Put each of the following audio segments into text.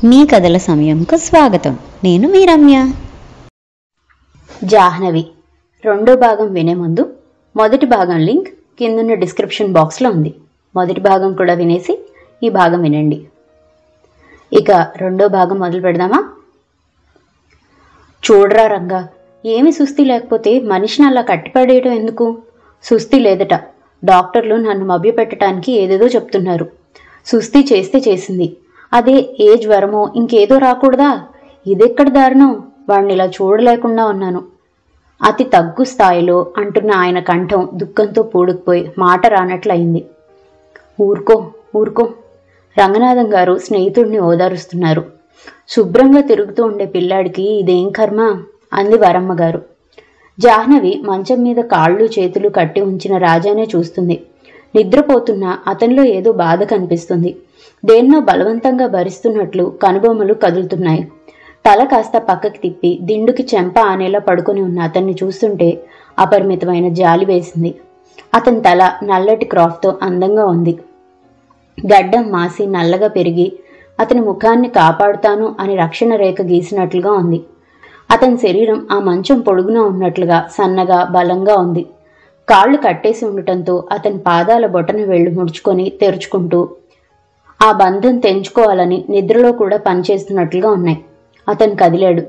మీ కథల సమయంకు స్వాగతం నేను మీ రమ్య జాహ్నవి రెండో భాగం వినే ముందు మొదటి భాగం లింక్ కిందున్న డిస్క్రిప్షన్ బాక్స్లో ఉంది మొదటి భాగం కూడా వినేసి ఈ భాగం వినండి ఇక రెండో భాగం మొదలు పెడదామా చూడరా రంగా ఏమి సుస్థి లేకపోతే మనిషిని అలా కట్టిపడేయడం ఎందుకు సుస్థి లేదట డాక్టర్లు నన్ను మభ్యపెట్టడానికి ఏదేదో చెప్తున్నారు సుస్థి చేస్తే చేసింది అదే ఏ జ్వరమో ఇంకేదో రాకూడదా ఇదెక్కడ దారుణం వాడిని ఇలా చూడలేకుండా ఉన్నాను అతి తగ్గు స్థాయిలో అంటున్న ఆయన కంఠం దుఃఖంతో పూడుకుపోయి మాట రానట్లయింది ఊరుకో ఊరుకో రంగనాథం గారు స్నేహితుడిని ఓదారుస్తున్నారు శుభ్రంగా తిరుగుతూ ఉండే పిల్లాడికి ఇదేం కర్మ అంది వరమ్మ గారు జాహ్నవి మంచం మీద కాళ్ళు చేతులు కట్టి ఉంచిన రాజానే చూస్తుంది నిద్రపోతున్న అతనిలో ఏదో బాధ కనిపిస్తుంది దేన్నో బలవంతంగా భరిస్తున్నట్లు కనుబొమ్మలు కదులుతున్నాయి తల కాస్త పక్కకి తిప్పి దిండుకి చెంప ఆనేలా పడుకొని ఉన్న అతన్ని చూస్తుంటే అపరిమితమైన జాలి వేసింది అతని తల నల్లటి క్రాఫ్తో అందంగా ఉంది గడ్డం మాసి నల్లగా పెరిగి అతని ముఖాన్ని కాపాడుతాను అని రక్షణ రేఖ గీసినట్లుగా ఉంది అతని శరీరం ఆ మంచం పొడుగున ఉన్నట్లుగా సన్నగా బలంగా ఉంది కాళ్ళు కట్టేసి ఉండటంతో అతని పాదాల బొటన వేళ్లు ముడుచుకొని తెరుచుకుంటూ ఆ బంధం తెంచుకోవాలని నిద్రలో కూడా పనిచేస్తున్నట్లుగా ఉన్నాయి అతను కదిలాడు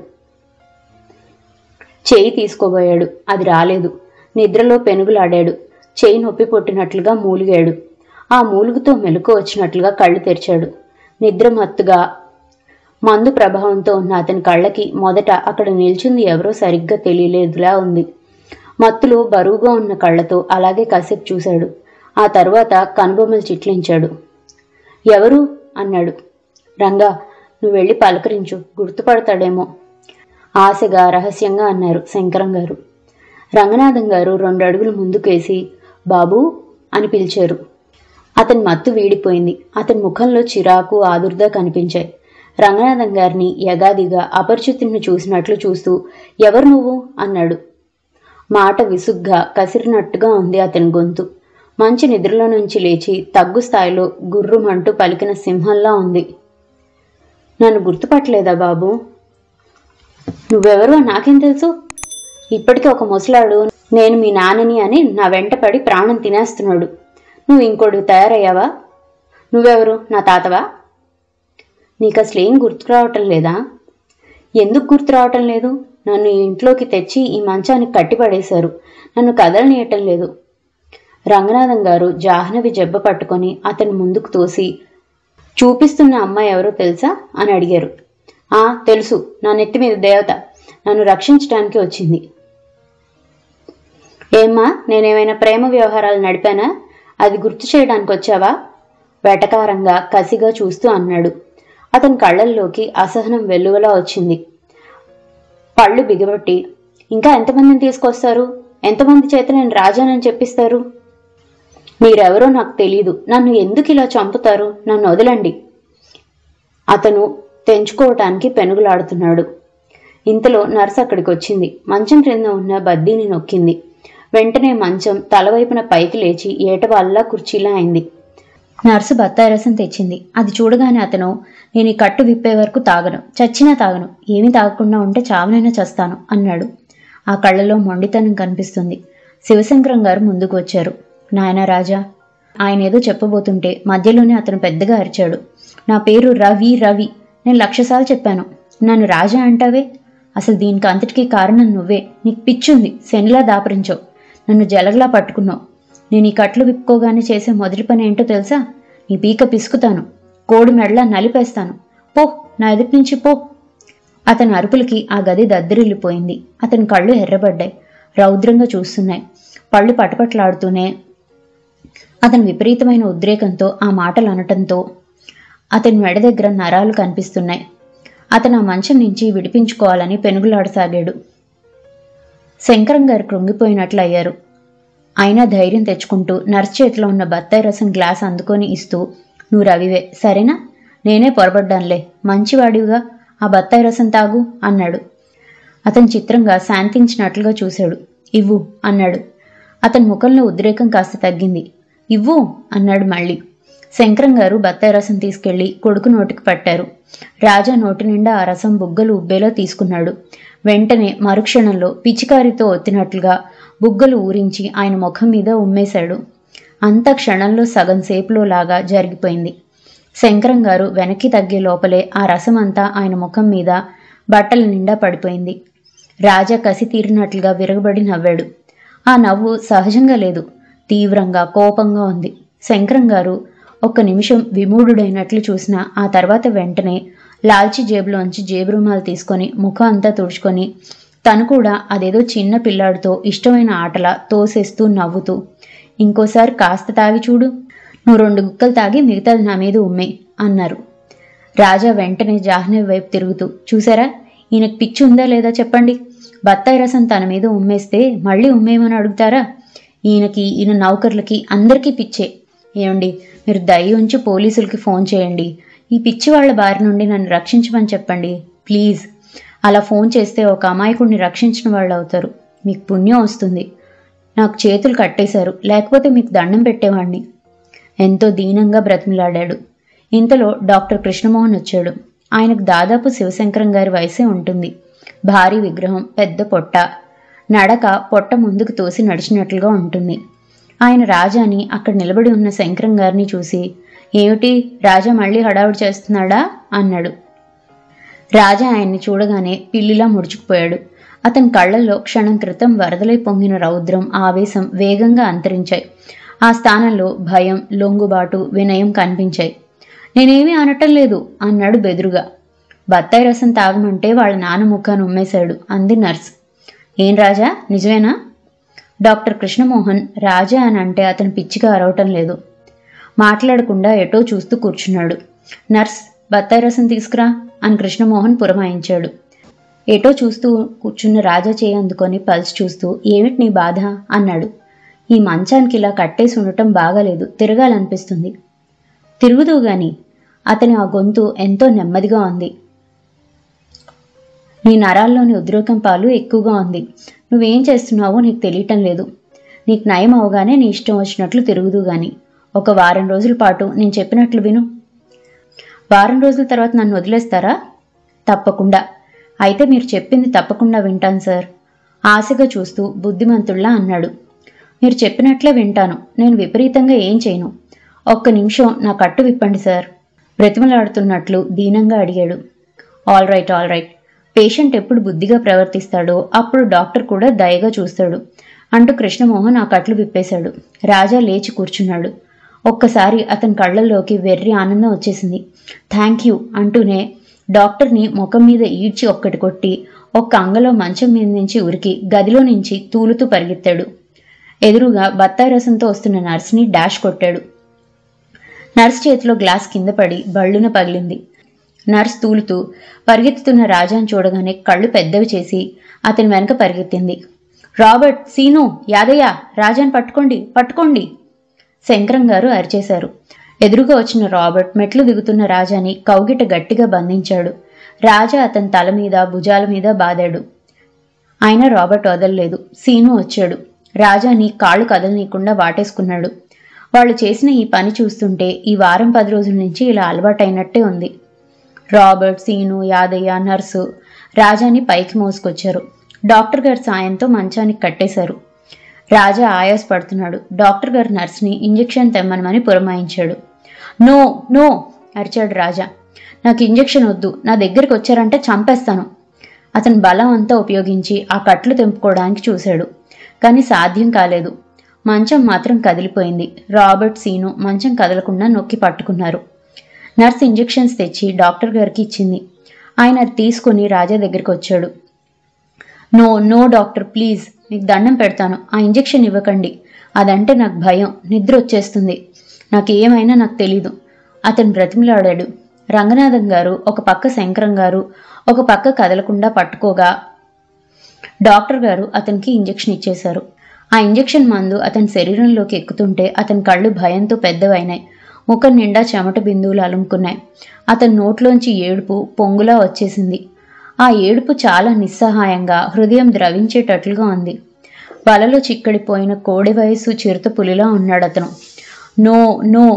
చేయి తీసుకోబోయాడు అది రాలేదు నిద్రలో పెనుగులాడాడు చేయి నొప్పి పొట్టినట్లుగా మూలిగాడు ఆ మూలుగుతో మెలకు వచ్చినట్లుగా కళ్ళు తెరిచాడు నిద్ర మత్తుగా మందు ప్రభావంతో ఉన్న అతని కళ్ళకి మొదట అక్కడ నిల్చుంది ఎవరో సరిగ్గా తెలియలేదులా ఉంది మత్తులో బరువుగా ఉన్న కళ్ళతో అలాగే కాసేపు చూశాడు ఆ తర్వాత కనుబొమ్మలు చిట్లించాడు ఎవరు అన్నాడు రంగా నువ్వు వెళ్ళి పలకరించు గుర్తుపడతాడేమో ఆశగా రహస్యంగా అన్నారు శంకరం గారు రంగనాథం గారు రెండు అడుగులు ముందుకేసి బాబూ అని పిలిచారు అతని మత్తు వీడిపోయింది అతని ముఖంలో చిరాకు ఆదుర్దా కనిపించాయి రంగనాథం గారిని యగాదిగా అపరిచితుడిని చూసినట్లు చూస్తూ ఎవరు నువ్వు అన్నాడు మాట విసుగ్గా కసిరినట్టుగా ఉంది అతని గొంతు మంచి నిద్రలో నుంచి లేచి తగ్గు స్థాయిలో గుర్రుమంటూ పలికిన సింహంలా ఉంది నన్ను గుర్తుపట్టలేదా బాబు నువ్వెవరో నాకేం తెలుసు ఇప్పటికీ ఒక ముసలాడు నేను మీ నాన్నని అని నా వెంట పడి ప్రాణం తినేస్తున్నాడు నువ్వు ఇంకోటి తయారయ్యావా నువ్వెవరు నా తాతవా నీకు అసలు ఏం గుర్తు రావటం లేదా ఎందుకు గుర్తు రావటం లేదు నన్ను ఈ ఇంట్లోకి తెచ్చి ఈ మంచానికి కట్టిపడేశారు నన్ను కదలనీయటం లేదు రంగనాథం గారు జాహ్నవి జబ్బ పట్టుకొని అతని ముందుకు తోసి చూపిస్తున్న అమ్మాయి ఎవరో తెలుసా అని అడిగారు ఆ తెలుసు నా నెత్తి మీద దేవత నన్ను రక్షించడానికి వచ్చింది ఏమ్మా నేనేమైనా ప్రేమ వ్యవహారాలు నడిపానా అది గుర్తు చేయడానికి వచ్చావా వెటకారంగా కసిగా చూస్తూ అన్నాడు అతని కళ్ళల్లోకి అసహనం వెల్లువలా వచ్చింది పళ్ళు బిగబట్టి ఇంకా ఎంతమందిని తీసుకొస్తారు ఎంతమంది చేత నేను రాజానని చెప్పిస్తారు మీరెవరో నాకు తెలీదు నన్ను ఎందుకు ఇలా చంపుతారు నన్ను వదలండి అతను తెంచుకోవటానికి పెనుగులాడుతున్నాడు ఇంతలో నర్స్ అక్కడికి వచ్చింది మంచం క్రింద ఉన్న బద్దీని నొక్కింది వెంటనే మంచం తలవైపున పైకి లేచి ఏటవాళ్ళలా కుర్చీలా అయింది నర్సు బత్తాయి రసం తెచ్చింది అది చూడగానే అతను నేను ఈ కట్టు విప్పే వరకు తాగను చచ్చినా తాగను ఏమీ తాగకుండా ఉంటే చావనైనా చస్తాను అన్నాడు ఆ కళ్ళలో మొండితనం కనిపిస్తుంది శివశంకరం గారు ముందుకు వచ్చారు నాయనా రాజా ఆయన ఏదో చెప్పబోతుంటే మధ్యలోనే అతను పెద్దగా అరిచాడు నా పేరు రవి రవి నేను లక్షసార్లు చెప్పాను నన్ను రాజా అంటావే అసలు దీనికి అంతటికీ కారణం నువ్వే నీకు పిచ్చుంది శనిలా దాపరించావు నన్ను జలగలా పట్టుకున్నావు నేను ఈ కట్లు విప్పుకోగానే చేసే మొదటి పని ఏంటో తెలుసా నీ పీక పిసుకుతాను కోడి మెడలా నలిపేస్తాను పో నా ఎదుటి నుంచి పో అతని అరుపులకి ఆ గది దద్దరిల్లిపోయింది అతని కళ్ళు ఎర్రబడ్డాయి రౌద్రంగా చూస్తున్నాయి పళ్ళు పటపట్లాడుతూనే అతని విపరీతమైన ఉద్రేకంతో ఆ మాటలు అనటంతో అతని మెడ దగ్గర నరాలు కనిపిస్తున్నాయి అతను ఆ మంచం నుంచి విడిపించుకోవాలని పెనుగులాడసాగాడు శంకరం గారు కృంగిపోయినట్లు అయ్యారు అయినా ధైర్యం తెచ్చుకుంటూ నర్స్ చేతిలో ఉన్న బత్తాయి రసం గ్లాస్ అందుకొని ఇస్తూ నువ్వు రవివే సరేనా నేనే పొరబడ్డానులే మంచివాడివిగా ఆ బత్తాయి రసం తాగు అన్నాడు అతను చిత్రంగా శాంతించినట్లుగా చూశాడు ఇవ్వు అన్నాడు అతని ముఖంలో ఉద్రేకం కాస్త తగ్గింది ఇవ్వు అన్నాడు మళ్ళీ శంకరం గారు బత్తాయి రసం తీసుకెళ్లి కొడుకు నోటికి పట్టారు రాజా నోటి నిండా ఆ రసం బుగ్గలు ఉబ్బేలా తీసుకున్నాడు వెంటనే మరుక్షణంలో పిచికారితో ఒత్తినట్లుగా బుగ్గలు ఊరించి ఆయన ముఖం మీద ఉమ్మేశాడు అంత క్షణంలో సగం సేపులో లాగా జరిగిపోయింది శంకరం గారు వెనక్కి తగ్గే లోపలే ఆ రసం అంతా ఆయన ముఖం మీద బట్టల నిండా పడిపోయింది రాజా కసి తీరినట్లుగా విరగబడి నవ్వాడు ఆ నవ్వు సహజంగా లేదు తీవ్రంగా కోపంగా ఉంది శంకరం గారు ఒక్క నిమిషం విమూఢుడైనట్లు చూసిన ఆ తర్వాత వెంటనే లాల్చి జేబులోంచి జేబు రుమాలు తీసుకొని ముఖం అంతా తుడుచుకొని తను కూడా అదేదో చిన్న పిల్లాడితో ఇష్టమైన ఆటలా తోసేస్తూ నవ్వుతూ ఇంకోసారి కాస్త తాగి చూడు నువ్వు రెండు గుక్కలు తాగి మిగతాది నా మీద ఉమ్మే అన్నారు రాజా వెంటనే జాహ్నవి వైపు తిరుగుతూ చూసారా ఈయనకు పిచ్చి ఉందా లేదా చెప్పండి బత్తాయి రసం తన మీద ఉమ్మేస్తే మళ్ళీ ఉమ్మేయమని అడుగుతారా ఈయనకి ఈయన నౌకర్లకి అందరికీ పిచ్చే ఏమండి మీరు దయ ఉంచి పోలీసులకి ఫోన్ చేయండి ఈ పిచ్చి వాళ్ళ బారి నుండి నన్ను రక్షించమని చెప్పండి ప్లీజ్ అలా ఫోన్ చేస్తే ఒక అమాయకుడిని రక్షించిన వాళ్ళు అవుతారు మీకు పుణ్యం వస్తుంది నాకు చేతులు కట్టేశారు లేకపోతే మీకు దండం పెట్టేవాణ్ణి ఎంతో దీనంగా బ్రతిమిలాడాడు ఇంతలో డాక్టర్ కృష్ణమోహన్ వచ్చాడు ఆయనకు దాదాపు శివశంకరం గారి వయసే ఉంటుంది భారీ విగ్రహం పెద్ద పొట్ట నడక పొట్ట ముందుకు తోసి నడిచినట్లుగా ఉంటుంది ఆయన రాజాని అక్కడ నిలబడి ఉన్న శంకరం గారిని చూసి ఏమిటి రాజా మళ్ళీ హడావుడి చేస్తున్నాడా అన్నాడు రాజా ఆయన్ని చూడగానే పిల్లిలా ముడుచుకుపోయాడు అతని కళ్ళల్లో క్షణం క్రితం వరదలై పొంగిన రౌద్రం ఆవేశం వేగంగా అంతరించాయి ఆ స్థానంలో భయం లొంగుబాటు వినయం కనిపించాయి నేనేమీ అనటం లేదు అన్నాడు బెదురుగా బత్తాయి రసం తాగమంటే వాళ్ళ నాన్న ముఖాన్ని ఉమ్మేశాడు అంది నర్స్ ఏం రాజా నిజమేనా డాక్టర్ కృష్ణమోహన్ రాజా అని అంటే అతను పిచ్చిగా అరవటం లేదు మాట్లాడకుండా ఎటో చూస్తూ కూర్చున్నాడు నర్స్ బత్తాయి రసం తీసుకురా అని కృష్ణమోహన్ పురమాయించాడు ఎటో చూస్తూ కూర్చున్న రాజా చేయి అందుకొని పల్స్ చూస్తూ ఏమిటి నీ బాధ అన్నాడు ఈ మంచానికి ఇలా కట్టేసి ఉండటం బాగాలేదు తిరగాలనిపిస్తుంది తిరుగుదు గాని అతని ఆ గొంతు ఎంతో నెమ్మదిగా ఉంది నీ నరాల్లోని ఉద్రేకం పాలు ఎక్కువగా ఉంది నువ్వేం చేస్తున్నావో నీకు తెలియటం లేదు నీకు నయం అవగానే నీ ఇష్టం వచ్చినట్లు తిరుగుదు గాని ఒక వారం రోజుల పాటు నేను చెప్పినట్లు విను వారం రోజుల తర్వాత నన్ను వదిలేస్తారా తప్పకుండా అయితే మీరు చెప్పింది తప్పకుండా వింటాను సార్ ఆశగా చూస్తూ బుద్ధిమంతుల్లా అన్నాడు మీరు చెప్పినట్లే వింటాను నేను విపరీతంగా ఏం చేయను ఒక్క నిమిషం నా కట్టు విప్పండి సార్ బ్రతిమలాడుతున్నట్లు దీనంగా అడిగాడు all right all right patient ఎప్పుడు బుద్ధిగా ప్రవర్తిస్తాడో అప్పుడు డాక్టర్ కూడా దయగా చూస్తాడు అంటూ కృష్ణమోహన్ ఆ కట్లు విప్పేశాడు రాజా లేచి కూర్చున్నాడు ఒక్కసారి అతని కళ్ళల్లోకి వెర్రి ఆనందం వచ్చేసింది థ్యాంక్ యూ అంటూనే డాక్టర్ని ముఖం మీద ఈడ్చి ఒక్కటి కొట్టి ఒక్క అంగలో మంచం మీద నుంచి ఉరికి గదిలో నుంచి తూలుతూ పరిగెత్తాడు ఎదురుగా బత్తాయి రసంతో వస్తున్న నర్స్ని డాష్ కొట్టాడు నర్స్ చేతిలో గ్లాస్ కింద పడి బళ్ళున పగిలింది నర్స్ తూలుతూ పరిగెత్తుతున్న రాజాను చూడగానే కళ్ళు పెద్దవి చేసి అతని వెనక పరిగెత్తింది రాబర్ట్ సీను యాదయ్య రాజాని పట్టుకోండి పట్టుకోండి శంకరం గారు అరిచేశారు ఎదురుగా వచ్చిన రాబర్ట్ మెట్లు దిగుతున్న రాజాని కౌగిట గట్టిగా బంధించాడు రాజా అతని తల మీద భుజాల మీద బాదాడు అయినా రాబర్ట్ వదలలేదు సీను వచ్చాడు రాజాని కాళ్ళు కదలనీయకుండా వాటేసుకున్నాడు వాళ్ళు చేసిన ఈ పని చూస్తుంటే ఈ వారం పది రోజుల నుంచి ఇలా అలవాటైనట్టే ఉంది రాబర్ట్ సీను యాదయ్య నర్సు రాజాని పైకి మోసుకొచ్చారు డాక్టర్ గారి సాయంతో మంచానికి కట్టేశారు రాజా ఆయాస పడుతున్నాడు డాక్టర్ గారు నర్స్ని ఇంజెక్షన్ తెమ్మనమని పురమాయించాడు నో నో అరిచాడు రాజా నాకు ఇంజెక్షన్ వద్దు నా దగ్గరికి వచ్చారంటే చంపేస్తాను అతను బలం అంతా ఉపయోగించి ఆ కట్లు తెంపుకోవడానికి చూశాడు కానీ సాధ్యం కాలేదు మంచం మాత్రం కదిలిపోయింది రాబర్ట్ సీను మంచం కదలకుండా నొక్కి పట్టుకున్నారు నర్స్ ఇంజెక్షన్స్ తెచ్చి డాక్టర్ గారికి ఇచ్చింది ఆయన అది తీసుకుని రాజా దగ్గరికి వచ్చాడు నో నో డాక్టర్ ప్లీజ్ మీకు దండం పెడతాను ఆ ఇంజెక్షన్ ఇవ్వకండి అదంటే నాకు భయం నిద్ర వచ్చేస్తుంది నాకు ఏమైనా నాకు తెలీదు అతను బ్రతిమలాడాడు రంగనాథం గారు ఒక పక్క శంకరం గారు ఒక పక్క కదలకుండా పట్టుకోగా డాక్టర్ గారు అతనికి ఇంజెక్షన్ ఇచ్చేశారు ఆ ఇంజెక్షన్ మందు అతని శరీరంలోకి ఎక్కుతుంటే అతని కళ్ళు భయంతో పెద్దవైనాయి ముఖం నిండా చెమట బిందువులు అలుముకున్నాయి అతని నోట్లోంచి ఏడుపు పొంగులా వచ్చేసింది ఆ ఏడుపు చాలా నిస్సహాయంగా హృదయం ద్రవించేటట్లుగా ఉంది వలలో చిక్కడిపోయిన కోడి వయసు చిరుత పులిలా ఉన్నాడు అతను నో నో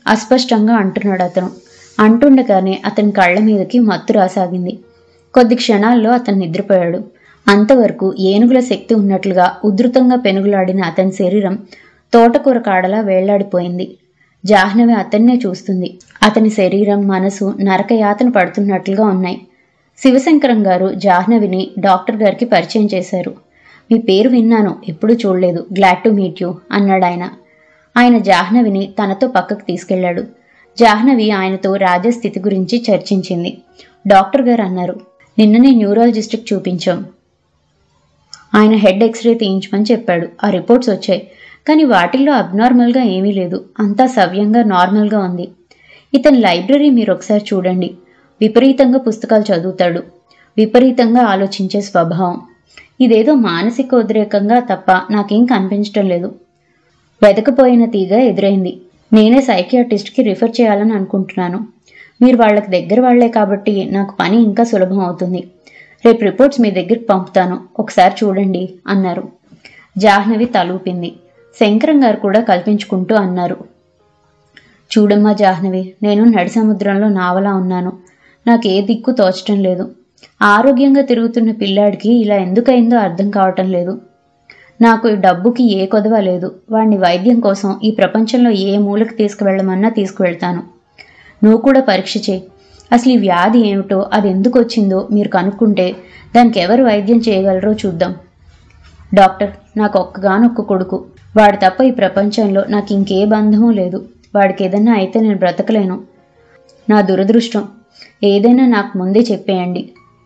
అస్పష్టంగా అంటున్నాడు అతను అంటుండగానే అతని కళ్ళ మీదకి మత్తు రాసాగింది కొద్ది క్షణాల్లో అతను నిద్రపోయాడు అంతవరకు ఏనుగుల శక్తి ఉన్నట్లుగా ఉధృతంగా పెనుగులాడిన అతని శరీరం తోటకూర కాడలా వేళ్లాడిపోయింది జాహ్నవి అతన్నే చూస్తుంది అతని శరీరం మనసు నరకయాతన పడుతున్నట్లుగా ఉన్నాయి శివశంకరం గారు జాహ్నవిని డాక్టర్ గారికి పరిచయం చేశారు మీ పేరు విన్నాను ఎప్పుడూ చూడలేదు గ్లాడ్ టు మీట్ యూ అన్నాడు ఆయన ఆయన జాహ్నవిని తనతో పక్కకు తీసుకెళ్లాడు జాహ్నవి ఆయనతో రాజా స్థితి గురించి చర్చించింది డాక్టర్ గారు అన్నారు నిన్ననే న్యూరాలజిస్ట్కి చూపించాం ఆయన హెడ్ ఎక్స్రే తీయించమని చెప్పాడు ఆ రిపోర్ట్స్ వచ్చాయి కానీ వాటిల్లో అబ్నార్మల్గా ఏమీ లేదు అంతా సవ్యంగా నార్మల్గా ఉంది ఇతని లైబ్రరీ మీరు ఒకసారి చూడండి విపరీతంగా పుస్తకాలు చదువుతాడు విపరీతంగా ఆలోచించే స్వభావం ఇదేదో మానసిక ఉద్రేకంగా తప్ప నాకేం కనిపించటం లేదు వెతకపోయిన తీగ ఎదురైంది నేనే సైకియాట్రిస్ట్కి రిఫర్ చేయాలని అనుకుంటున్నాను మీరు వాళ్ళకి దగ్గర వాళ్లే కాబట్టి నాకు పని ఇంకా సులభం అవుతుంది రేపు రిపోర్ట్స్ మీ దగ్గరికి పంపుతాను ఒకసారి చూడండి అన్నారు జాహ్నవి తలూపింది శంకరం గారు కూడా కల్పించుకుంటూ అన్నారు చూడమ్మా జాహ్నవి నేను నడి సముద్రంలో నావలా ఉన్నాను నాకు ఏ దిక్కు తోచటం లేదు ఆరోగ్యంగా తిరుగుతున్న పిల్లాడికి ఇలా ఎందుకైందో అర్థం కావటం లేదు నాకు ఈ డబ్బుకి ఏ కొదవ లేదు వాడిని వైద్యం కోసం ఈ ప్రపంచంలో ఏ మూలకు తీసుకువెళ్ళమన్నా తీసుకువెళ్తాను నువ్వు కూడా పరీక్ష చేయి అసలు ఈ వ్యాధి ఏమిటో అది ఎందుకు వచ్చిందో మీరు కనుక్కుంటే దానికి ఎవరు వైద్యం చేయగలరో చూద్దాం డాక్టర్ నాకు ఒక్కగానొక్క కొడుకు వాడు తప్ప ఈ ప్రపంచంలో నాకు ఇంకే బంధము లేదు వాడికి ఏదైనా అయితే నేను బ్రతకలేను నా దురదృష్టం ఏదైనా నాకు ముందే చెప్పేయండి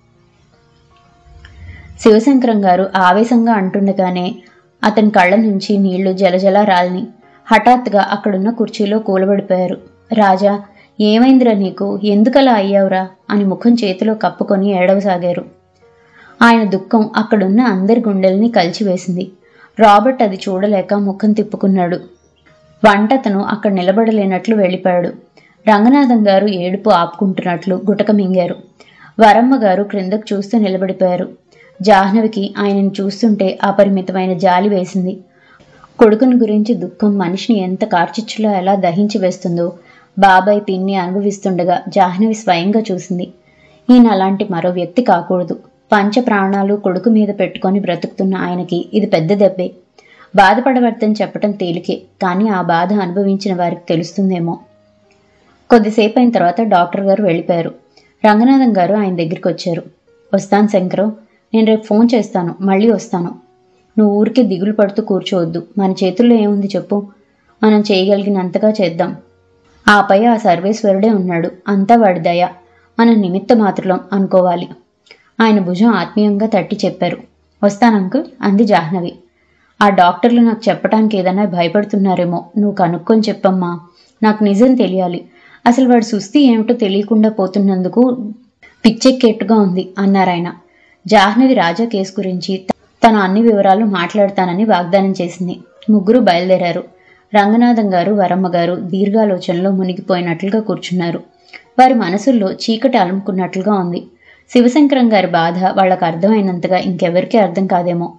శివశంకరం గారు ఆవేశంగా అంటుండగానే అతని కళ్ళ నుంచి నీళ్లు జలజల రాలిని హఠాత్తుగా అక్కడున్న కుర్చీలో కూలబడిపోయారు రాజా ఏమైందిరా నీకు ఎందుకలా అయ్యావురా అని ముఖం చేతిలో కప్పుకొని ఏడవసాగారు ఆయన దుఃఖం అక్కడున్న అందరి గుండెల్ని కలిచివేసింది రాబర్ట్ అది చూడలేక ముఖం తిప్పుకున్నాడు వంటతను అక్కడ నిలబడలేనట్లు వెళ్ళిపోయాడు రంగనాథం గారు ఏడుపు ఆపుకుంటున్నట్లు గుటక మింగారు వరమ్మ గారు క్రిందకు చూస్తూ నిలబడిపోయారు జాహ్నవికి ఆయనను చూస్తుంటే అపరిమితమైన జాలి వేసింది కొడుకుని గురించి దుఃఖం మనిషిని ఎంత కార్చిచ్చులో ఎలా దహించి వేస్తుందో బాబాయ్ పిన్ని అనుభవిస్తుండగా జాహ్నవి స్వయంగా చూసింది ఈయన అలాంటి మరో వ్యక్తి కాకూడదు పంచ ప్రాణాలు కొడుకు మీద పెట్టుకొని బ్రతుకుతున్న ఆయనకి ఇది పెద్ద దెబ్బే బాధపడవద్దని చెప్పటం తేలికే కానీ ఆ బాధ అనుభవించిన వారికి తెలుస్తుందేమో కొద్దిసేపు అయిన తర్వాత డాక్టర్ గారు వెళ్ళిపోయారు రంగనాథం గారు ఆయన దగ్గరికి వచ్చారు వస్తాను శంకరం నేను రేపు ఫోన్ చేస్తాను మళ్ళీ వస్తాను నువ్వు ఊరికే దిగులు పడుతూ కూర్చోవద్దు మన చేతుల్లో ఏముంది చెప్పు మనం చేయగలిగినంతగా చేద్దాం ఆపై ఆ సర్వేశ్వరుడే ఉన్నాడు అంతా వాడి దయ మన నిమిత్త మాత్రులం అనుకోవాలి ఆయన భుజం ఆత్మీయంగా తట్టి చెప్పారు వస్తాను అంకుల్ అంది జాహ్నవి ఆ డాక్టర్లు నాకు చెప్పడానికి ఏదైనా భయపడుతున్నారేమో నువ్వు కనుక్కొని చెప్పమ్మా నాకు నిజం తెలియాలి అసలు వాడి సుస్థి ఏమిటో తెలియకుండా పోతున్నందుకు పిచ్చెక్కేట్టుగా ఉంది అన్నారాయన జాహ్నవి రాజా కేసు గురించి తను అన్ని వివరాలు మాట్లాడతానని వాగ్దానం చేసింది ముగ్గురు బయలుదేరారు రంగనాథం గారు వరమ్మ గారు దీర్ఘాలోచనలో మునిగిపోయినట్లుగా కూర్చున్నారు వారి మనసుల్లో చీకటి అలుముకున్నట్లుగా ఉంది శివశంకరం గారి బాధ వాళ్ళకు అర్థమైనంతగా ఇంకెవరికీ అర్థం కాదేమో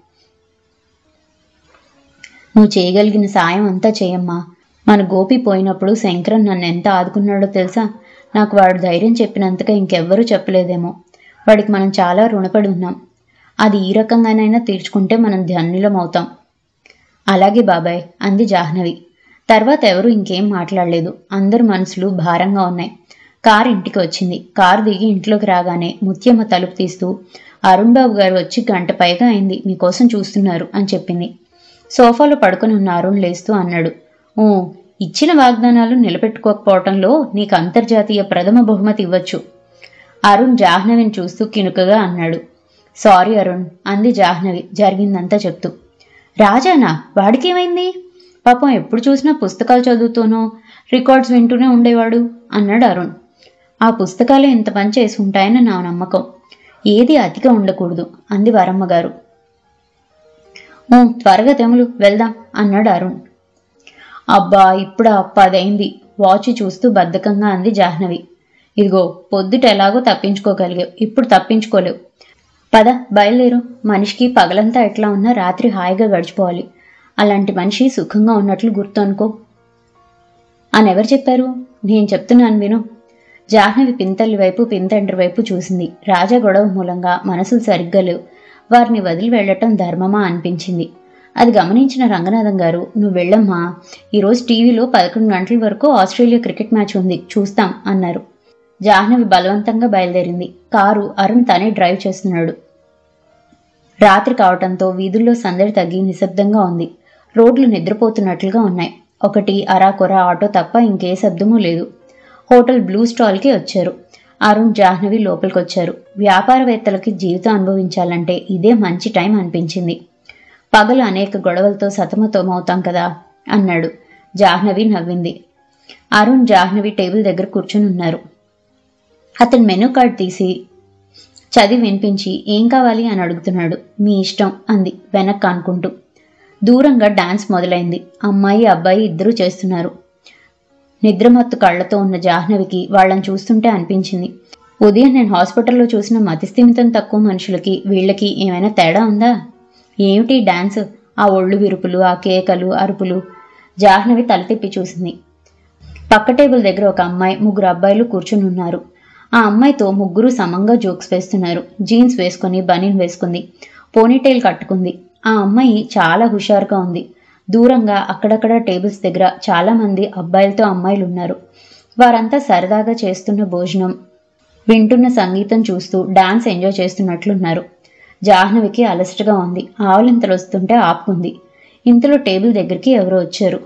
నువ్వు చేయగలిగిన సాయం అంతా చేయమ్మా మన గోపి పోయినప్పుడు శంకరన్ నన్ను ఎంత ఆదుకున్నాడో తెలుసా నాకు వాడు ధైర్యం చెప్పినంతగా ఇంకెవ్వరూ చెప్పలేదేమో వాడికి మనం చాలా రుణపడి ఉన్నాం అది ఈ రకంగానైనా తీర్చుకుంటే మనం ధన్యులం అవుతాం అలాగే బాబాయ్ అంది జాహ్నవి తర్వాత ఎవరు ఇంకేం మాట్లాడలేదు అందరి మనసులు భారంగా ఉన్నాయి కారు ఇంటికి వచ్చింది కారు దిగి ఇంట్లోకి రాగానే ముత్యమ్మ తలుపు తీస్తూ అరుణ్ బాబు గారు వచ్చి గంట పైగా అయింది మీకోసం చూస్తున్నారు అని చెప్పింది సోఫాలో పడుకొని ఉన్న అరుణ్ లేస్తూ అన్నాడు ఓ ఇచ్చిన వాగ్దానాలు నిలబెట్టుకోకపోవటంలో నీకు అంతర్జాతీయ ప్రథమ బహుమతి ఇవ్వచ్చు అరుణ్ జాహ్నవిని చూస్తూ కినుకగా అన్నాడు సారీ అరుణ్ అంది జాహ్నవి జరిగిందంతా చెప్తూ రాజానా వాడికేమైంది పాపం ఎప్పుడు చూసినా పుస్తకాలు చదువుతూనో రికార్డ్స్ వింటూనే ఉండేవాడు అన్నాడు అరుణ్ ఆ పుస్తకాలే ఇంత పని చేసి ఉంటాయని నా నమ్మకం ఏది అతిగా ఉండకూడదు అంది వరమ్మ గారు "ఊ, త్వరగా తెములు వెళ్దాం అన్నాడు అరుణ్ అబ్బా ఇప్పుడు పదైంది వాచ్ చూస్తూ బద్ధకంగా అంది జాహ్నవి ఇదిగో పొద్దుట ఎలాగో తప్పించుకోగలిగావు ఇప్పుడు తప్పించుకోలేవు పద బయలుదేరు మనిషికి పగలంతా ఎట్లా ఉన్నా రాత్రి హాయిగా గడిచిపోవాలి అలాంటి మనిషి సుఖంగా ఉన్నట్లు గుర్తు అనుకో అని ఎవరు చెప్పారు నేను చెప్తున్నాను విను జాహ్నవి పింతల్లి వైపు పింతండ్రి వైపు చూసింది రాజా గొడవ మూలంగా మనసులు సరిగ్గా లేవు వారిని వదిలి వెళ్ళటం ధర్మమా అనిపించింది అది గమనించిన రంగనాథం గారు నువ్వు వెళ్ళమ్మా ఈరోజు టీవీలో పదకొండు గంటల వరకు ఆస్ట్రేలియా క్రికెట్ మ్యాచ్ ఉంది చూస్తాం అన్నారు జాహ్నవి బలవంతంగా బయలుదేరింది కారు అరుణ్ తనే డ్రైవ్ చేస్తున్నాడు రాత్రి కావటంతో వీధుల్లో సందడి తగ్గి నిశ్శబ్దంగా ఉంది రోడ్లు నిద్రపోతున్నట్లుగా ఉన్నాయి ఒకటి అరాకొర ఆటో తప్ప ఇంకే శబ్దమూ లేదు హోటల్ బ్లూ స్టాల్కి వచ్చారు అరుణ్ జాహ్నవి లోపలికి వచ్చారు వ్యాపారవేత్తలకి జీవితం అనుభవించాలంటే ఇదే మంచి టైం అనిపించింది పగలు అనేక గొడవలతో సతమతమవుతాం కదా అన్నాడు జాహ్నవి నవ్వింది అరుణ్ జాహ్నవి టేబుల్ దగ్గర కూర్చొని ఉన్నారు అతను మెనూ కార్డ్ తీసి చదివి వినిపించి ఏం కావాలి అని అడుగుతున్నాడు మీ ఇష్టం అంది వెనక్కి అనుకుంటూ దూరంగా డాన్స్ మొదలైంది అమ్మాయి అబ్బాయి ఇద్దరూ చేస్తున్నారు నిద్రమత్తు కళ్ళతో ఉన్న జాహ్నవికి వాళ్ళని చూస్తుంటే అనిపించింది ఉదయం నేను హాస్పిటల్లో చూసిన మతిస్థిమితం తక్కువ మనుషులకి వీళ్ళకి ఏమైనా తేడా ఉందా ఏమిటి డాన్స్ ఆ ఒళ్ళు విరుపులు ఆ కేకలు అరుపులు జాహ్నవి తల తిప్పి చూసింది పక్క టేబుల్ దగ్గర ఒక అమ్మాయి ముగ్గురు అబ్బాయిలు కూర్చుని ఉన్నారు ఆ అమ్మాయితో ముగ్గురు సమంగా జోక్స్ వేస్తున్నారు జీన్స్ వేసుకొని బనీన్ వేసుకుంది పోనీటైల్ కట్టుకుంది ఆ అమ్మాయి చాలా హుషారుగా ఉంది దూరంగా అక్కడక్కడ టేబుల్స్ దగ్గర చాలా మంది అబ్బాయిలతో అమ్మాయిలు ఉన్నారు వారంతా సరదాగా చేస్తున్న భోజనం వింటున్న సంగీతం చూస్తూ డాన్స్ ఎంజాయ్ చేస్తున్నట్లున్నారు జాహ్నవికి అలసటగా ఉంది ఆవులింతలు వస్తుంటే ఆపుకుంది ఇంతలో టేబుల్ దగ్గరికి ఎవరో వచ్చారు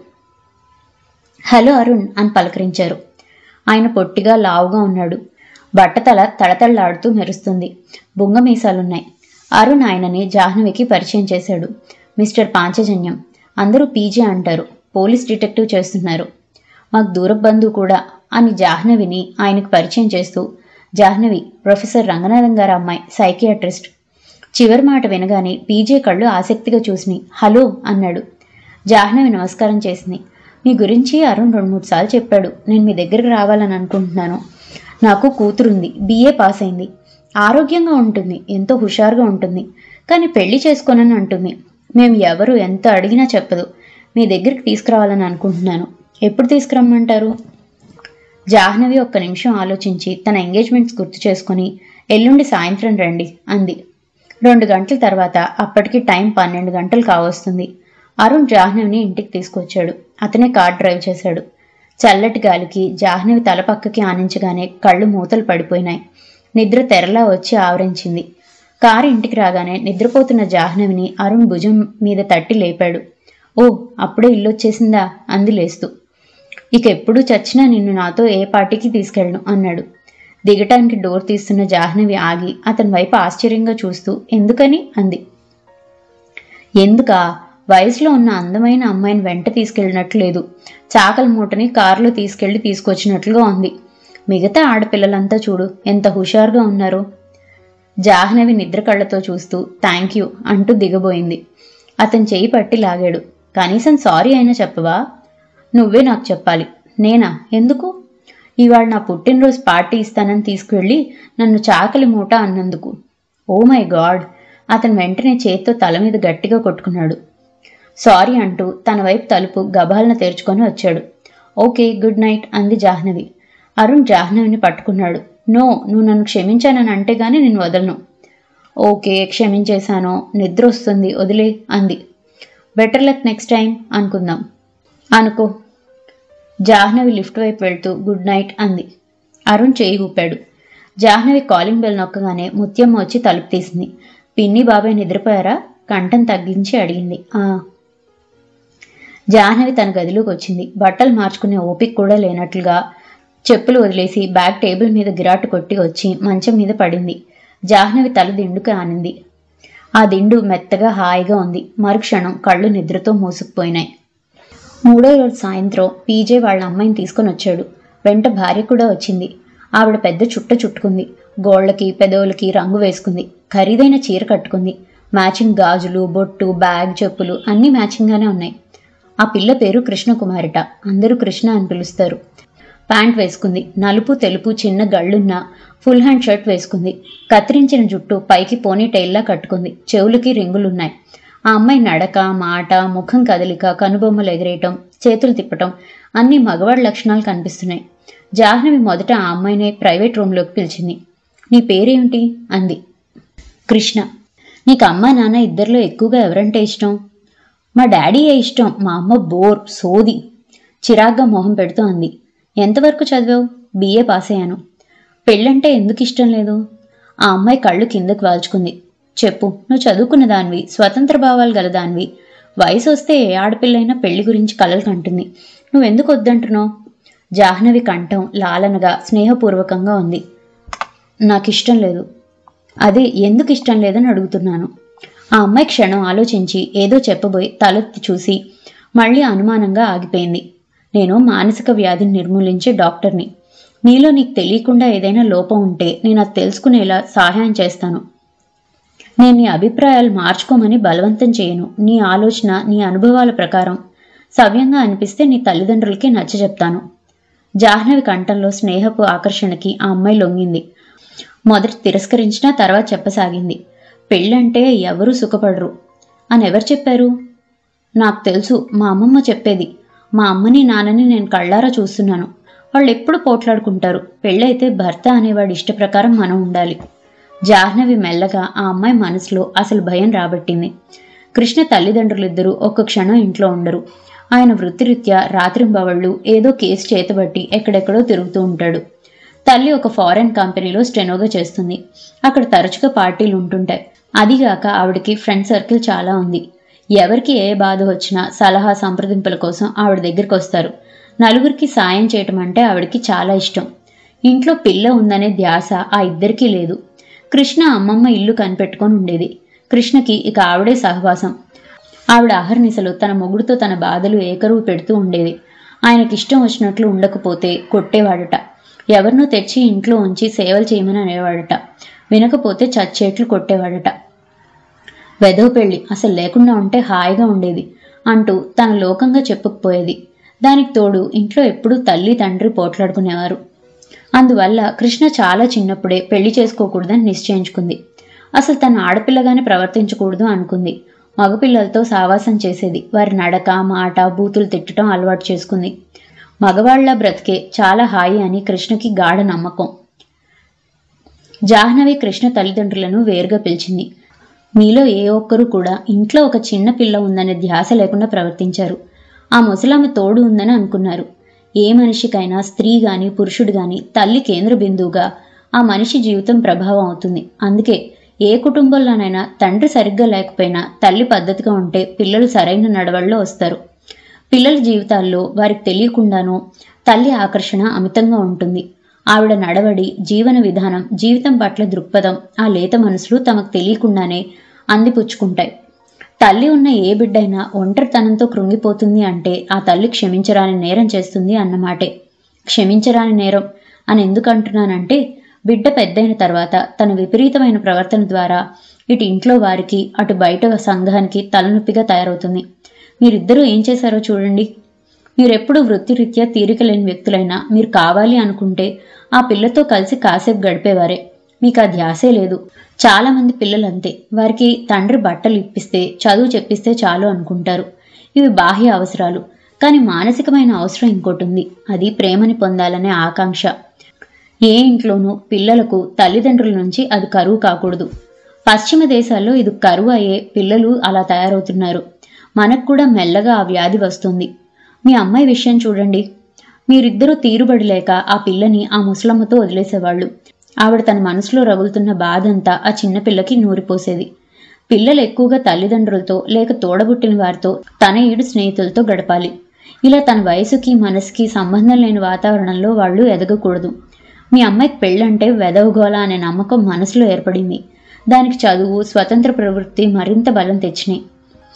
హలో అరుణ్ అని పలకరించారు ఆయన పొట్టిగా లావుగా ఉన్నాడు బట్టతల తళతళలాడుతూ మెరుస్తుంది బుంగ మీసాలున్నాయి అరుణ్ ఆయనని జాహ్నవికి పరిచయం చేశాడు మిస్టర్ పాంచజన్యం అందరూ పీజే అంటారు పోలీస్ డిటెక్టివ్ చేస్తున్నారు మాకు దూర బంధువు కూడా అని జాహ్నవిని ఆయనకు పరిచయం చేస్తూ జాహ్నవి ప్రొఫెసర్ రంగనాథం గారి అమ్మాయి సైకియాట్రిస్ట్ చివరి మాట వినగానే పీజే కళ్ళు ఆసక్తిగా చూసిని హలో అన్నాడు జాహ్నవి నమస్కారం చేసింది మీ గురించి అరుణ్ రెండు మూడు సార్లు చెప్పాడు నేను మీ దగ్గరికి రావాలని అనుకుంటున్నాను నాకు కూతురుంది బీఏ పాస్ అయింది ఆరోగ్యంగా ఉంటుంది ఎంతో హుషారుగా ఉంటుంది కానీ పెళ్లి చేసుకోనని అంటుంది మేము ఎవరు ఎంత అడిగినా చెప్పదు మీ దగ్గరికి తీసుకురావాలని అనుకుంటున్నాను ఎప్పుడు తీసుకురమ్మంటారు జాహ్నవి ఒక్క నిమిషం ఆలోచించి తన ఎంగేజ్మెంట్స్ గుర్తు చేసుకొని ఎల్లుండి సాయంత్రం రండి అంది రెండు గంటల తర్వాత అప్పటికి టైం పన్నెండు గంటలు కావస్తుంది అరుణ్ జాహ్నవిని ఇంటికి తీసుకొచ్చాడు అతనే కార్ డ్రైవ్ చేశాడు చల్లటి గాలికి జాహ్నవి తల పక్కకి ఆనించగానే కళ్ళు మూతలు పడిపోయినాయి నిద్ర తెరలా వచ్చి ఆవరించింది కారు ఇంటికి రాగానే నిద్రపోతున్న జాహ్నవిని అరుణ్ భుజం మీద తట్టి లేపాడు ఓ అప్పుడే ఇల్లు వచ్చేసిందా అంది లేస్తూ ఇక ఎప్పుడు చచ్చినా నిన్ను నాతో ఏ పార్టీకి తీసుకెళ్ళను అన్నాడు దిగటానికి డోర్ తీస్తున్న జాహ్నవి ఆగి అతని వైపు ఆశ్చర్యంగా చూస్తూ ఎందుకని అంది ఎందుకా వయసులో ఉన్న అందమైన అమ్మాయిని వెంట తీసుకెళ్ళినట్లు లేదు చాకల మూటని కారులో తీసుకెళ్లి తీసుకొచ్చినట్లుగా ఉంది మిగతా ఆడపిల్లలంతా చూడు ఎంత హుషారుగా ఉన్నారో జాహ్నవి నిద్ర కళ్ళతో చూస్తూ థ్యాంక్ యూ అంటూ దిగబోయింది అతను చేయి పట్టి లాగాడు కనీసం సారీ అయినా చెప్పవా నువ్వే నాకు చెప్పాలి నేనా ఎందుకు ఇవాళ నా పుట్టినరోజు పార్టీ ఇస్తానని తీసుకువెళ్ళి నన్ను చాకలి మూట అన్నందుకు ఓ మై గాడ్ అతను వెంటనే చేత్తో తల మీద గట్టిగా కొట్టుకున్నాడు సారీ అంటూ తన వైపు తలుపు గబాలన తెరుచుకొని వచ్చాడు ఓకే గుడ్ నైట్ అంది జాహ్నవి అరుణ్ జాహ్నవిని పట్టుకున్నాడు నో నువ్వు నన్ను క్షమించానని అంటే గానీ నేను వదలను ఓకే క్షమించేశాను నిద్ర వస్తుంది వదిలే అంది బెటర్ లక్ నెక్స్ట్ టైం అనుకుందాం అనుకో జాహ్నవి లిఫ్ట్ వైపు వెళ్తూ గుడ్ నైట్ అంది అరుణ్ చేయి ఊపాడు జాహ్నవి కాలింగ్ బెల్ నొక్కగానే ముత్యమ్మ వచ్చి తలుపు తీసింది పిన్ని బాబాయ్ నిద్రపోయారా కంఠం తగ్గించి అడిగింది ఆ జాహ్నవి తన గదిలోకి వచ్చింది బట్టలు మార్చుకునే ఓపిక కూడా లేనట్లుగా చెప్పులు వదిలేసి బ్యాగ్ టేబుల్ మీద గిరాటు కొట్టి వచ్చి మంచం మీద పడింది జాహ్నవి తల దిండుకు ఆనింది ఆ దిండు మెత్తగా హాయిగా ఉంది మరుక్షణం కళ్ళు నిద్రతో మూసుకుపోయినాయి మూడో రోజు సాయంత్రం పీజే వాళ్ళ అమ్మాయిని తీసుకొని వచ్చాడు వెంట భార్య కూడా వచ్చింది ఆవిడ పెద్ద చుట్ట చుట్టుకుంది గోళ్లకి పెదవులకి రంగు వేసుకుంది ఖరీదైన చీర కట్టుకుంది మ్యాచింగ్ గాజులు బొట్టు బ్యాగ్ చెప్పులు అన్నీ మ్యాచింగ్గానే ఉన్నాయి ఆ పిల్ల పేరు కృష్ణకుమారిట అందరూ కృష్ణ అని పిలుస్తారు ప్యాంట్ వేసుకుంది నలుపు తెలుపు చిన్న గళ్ళున్న ఫుల్ హ్యాండ్ షర్ట్ వేసుకుంది కత్తిరించిన జుట్టు పైకి పోనీ టైల్లా కట్టుకుంది చెవులకి రింగులున్నాయి ఆ అమ్మాయి నడక మాట ముఖం కదలిక కనుబొమ్మలు ఎగరేయటం చేతులు తిప్పటం అన్ని మగవాడి లక్షణాలు కనిపిస్తున్నాయి జాహ్నవి మొదట ఆ అమ్మాయిని ప్రైవేట్ రూమ్లోకి పిలిచింది నీ పేరేమిటి అంది కృష్ణ నీకు అమ్మ నాన్న ఇద్దరిలో ఎక్కువగా ఎవరంటే ఇష్టం మా డాడీయే ఇష్టం మా అమ్మ బోర్ సోది చిరాగ్గా మొహం పెడుతూ అంది ఎంతవరకు చదివావు బిఏ పాస్ అయ్యాను పెళ్ళంటే ఎందుకు ఇష్టం లేదు ఆ అమ్మాయి కళ్ళు కిందకు వాల్చుకుంది చెప్పు నువ్వు చదువుకున్న దానివి స్వతంత్ర భావాలు గల దానివి వయసు వస్తే ఏ ఆడపిల్లైనా పెళ్లి గురించి కలలు కంటుంది నువ్వెందుకు వద్దంటున్నావు జాహ్నవి కంఠం లాలనగా స్నేహపూర్వకంగా ఉంది నాకు ఇష్టం లేదు అదే ఎందుకు ఇష్టం లేదని అడుగుతున్నాను ఆ అమ్మాయి క్షణం ఆలోచించి ఏదో చెప్పబోయి తలెత్తి చూసి మళ్ళీ అనుమానంగా ఆగిపోయింది నేను మానసిక వ్యాధిని నిర్మూలించే డాక్టర్ని నీలో నీకు తెలియకుండా ఏదైనా లోపం ఉంటే నేను అది తెలుసుకునేలా సహాయం చేస్తాను నేను నీ అభిప్రాయాలు మార్చుకోమని బలవంతం చేయను నీ ఆలోచన నీ అనుభవాల ప్రకారం సవ్యంగా అనిపిస్తే నీ తల్లిదండ్రులకి నచ్చజెప్తాను జాహ్నవి కంఠంలో స్నేహపు ఆకర్షణకి ఆ అమ్మాయి లొంగింది మొదట తిరస్కరించినా తర్వాత చెప్పసాగింది పెళ్ళంటే ఎవరూ సుఖపడరు అని ఎవరు చెప్పారు నాకు తెలుసు మా అమ్మమ్మ చెప్పేది మా అమ్మని నాన్నని నేను కళ్ళారా చూస్తున్నాను వాళ్ళు ఎప్పుడు పోట్లాడుకుంటారు పెళ్ళైతే భర్త అనేవాడి ఇష్ట ప్రకారం మనం ఉండాలి జాహ్నవి మెల్లగా ఆ అమ్మాయి మనసులో అసలు భయం రాబట్టింది కృష్ణ తల్లిదండ్రులిద్దరూ ఒక్క క్షణం ఇంట్లో ఉండరు ఆయన వృత్తిరీత్యా రాత్రింబవళ్ళు ఏదో కేసు చేతబట్టి ఎక్కడెక్కడో తిరుగుతూ ఉంటాడు తల్లి ఒక ఫారెన్ కంపెనీలో స్టెనోగా చేస్తుంది అక్కడ తరచుగా పార్టీలు ఉంటుంటాయి అదిగాక ఆవిడకి ఫ్రెండ్ సర్కిల్ చాలా ఉంది ఎవరికి ఏ బాధ వచ్చినా సలహా సంప్రదింపుల కోసం ఆవిడ దగ్గరికి వస్తారు నలుగురికి సాయం చేయటం అంటే ఆవిడకి చాలా ఇష్టం ఇంట్లో పిల్ల ఉందనే ధ్యాస ఆ ఇద్దరికీ లేదు కృష్ణ అమ్మమ్మ ఇల్లు కనిపెట్టుకొని ఉండేది కృష్ణకి ఇక ఆవిడే సహవాసం ఆవిడ అహర్నిశలు తన మొగుడుతో తన బాధలు ఏకరువు పెడుతూ ఉండేది ఆయనకి ఇష్టం వచ్చినట్లు ఉండకపోతే కొట్టేవాడట ఎవరినో తెచ్చి ఇంట్లో ఉంచి సేవలు చేయమని అనేవాడట వినకపోతే చచ్చేట్లు కొట్టేవాడట వెదవ పెళ్ళి అసలు లేకుండా ఉంటే హాయిగా ఉండేది అంటూ తన లోకంగా చెప్పుకుపోయేది దానికి తోడు ఇంట్లో ఎప్పుడూ తల్లి తండ్రి పోట్లాడుకునేవారు అందువల్ల కృష్ణ చాలా చిన్నప్పుడే పెళ్లి చేసుకోకూడదని నిశ్చయించుకుంది అసలు తన ఆడపిల్లగానే ప్రవర్తించకూడదు అనుకుంది మగపిల్లలతో సావాసం చేసేది వారి నడక మాట బూతులు తిట్టడం అలవాటు చేసుకుంది మగవాళ్ల బ్రతికే చాలా హాయి అని కృష్ణకి గాఢ నమ్మకం జాహ్నవి కృష్ణ తల్లిదండ్రులను వేరుగా పిలిచింది మీలో ఏ ఒక్కరూ కూడా ఇంట్లో ఒక చిన్న పిల్ల ఉందనే ధ్యాస లేకుండా ప్రవర్తించారు ఆ ముసలామె తోడు ఉందని అనుకున్నారు ఏ మనిషికైనా స్త్రీ గాని పురుషుడు గాని తల్లి కేంద్ర బిందువుగా ఆ మనిషి జీవితం ప్రభావం అవుతుంది అందుకే ఏ కుటుంబంలోనైనా తండ్రి సరిగ్గా లేకపోయినా తల్లి పద్ధతిగా ఉంటే పిల్లలు సరైన నడవడిలో వస్తారు పిల్లల జీవితాల్లో వారికి తెలియకుండానూ తల్లి ఆకర్షణ అమితంగా ఉంటుంది ఆవిడ నడవడి జీవన విధానం జీవితం పట్ల దృక్పథం ఆ లేత మనసులు తమకు తెలియకుండానే అందిపుచ్చుకుంటాయి తల్లి ఉన్న ఏ బిడ్డైనా ఒంటరితనంతో కృంగిపోతుంది అంటే ఆ తల్లి క్షమించరాని నేరం చేస్తుంది అన్నమాటే క్షమించరాని నేరం అని ఎందుకు అంటున్నానంటే బిడ్డ పెద్దయిన తర్వాత తన విపరీతమైన ప్రవర్తన ద్వారా ఇటు ఇంట్లో వారికి అటు బయట సంఘానికి తలనొప్పిగా తయారవుతుంది మీరిద్దరూ ఏం చేశారో చూడండి మీరెప్పుడు వృత్తిరీత్యా తీరిక లేని వ్యక్తులైనా మీరు కావాలి అనుకుంటే ఆ పిల్లతో కలిసి కాసేపు గడిపేవారే మీకు ఆ ధ్యాసే లేదు చాలా మంది పిల్లలు అంతే వారికి తండ్రి బట్టలు ఇప్పిస్తే చదువు చెప్పిస్తే చాలు అనుకుంటారు ఇవి బాహ్య అవసరాలు కానీ మానసికమైన అవసరం ఇంకోటి ఉంది అది ప్రేమని పొందాలనే ఆకాంక్ష ఏ ఇంట్లోనూ పిల్లలకు తల్లిదండ్రుల నుంచి అది కరువు కాకూడదు పశ్చిమ దేశాల్లో ఇది కరువు అయ్యే పిల్లలు అలా తయారవుతున్నారు మనకు కూడా మెల్లగా ఆ వ్యాధి వస్తుంది మీ అమ్మాయి విషయం చూడండి మీరిద్దరూ తీరుబడిలేక ఆ పిల్లని ఆ ముసలమ్మతో వదిలేసేవాళ్ళు ఆవిడ తన మనసులో రగులుతున్న బాధంతా ఆ చిన్నపిల్లకి నూరిపోసేది పిల్లలు ఎక్కువగా తల్లిదండ్రులతో లేక తోడబుట్టిన వారితో తన ఈడు స్నేహితులతో గడపాలి ఇలా తన వయసుకి మనసుకి సంబంధం లేని వాతావరణంలో వాళ్ళు ఎదగకూడదు మీ అమ్మాయికి పెళ్ళంటే వెదవగోల అనే నమ్మకం మనసులో ఏర్పడింది దానికి చదువు స్వతంత్ర ప్రవృత్తి మరింత బలం తెచ్చినాయి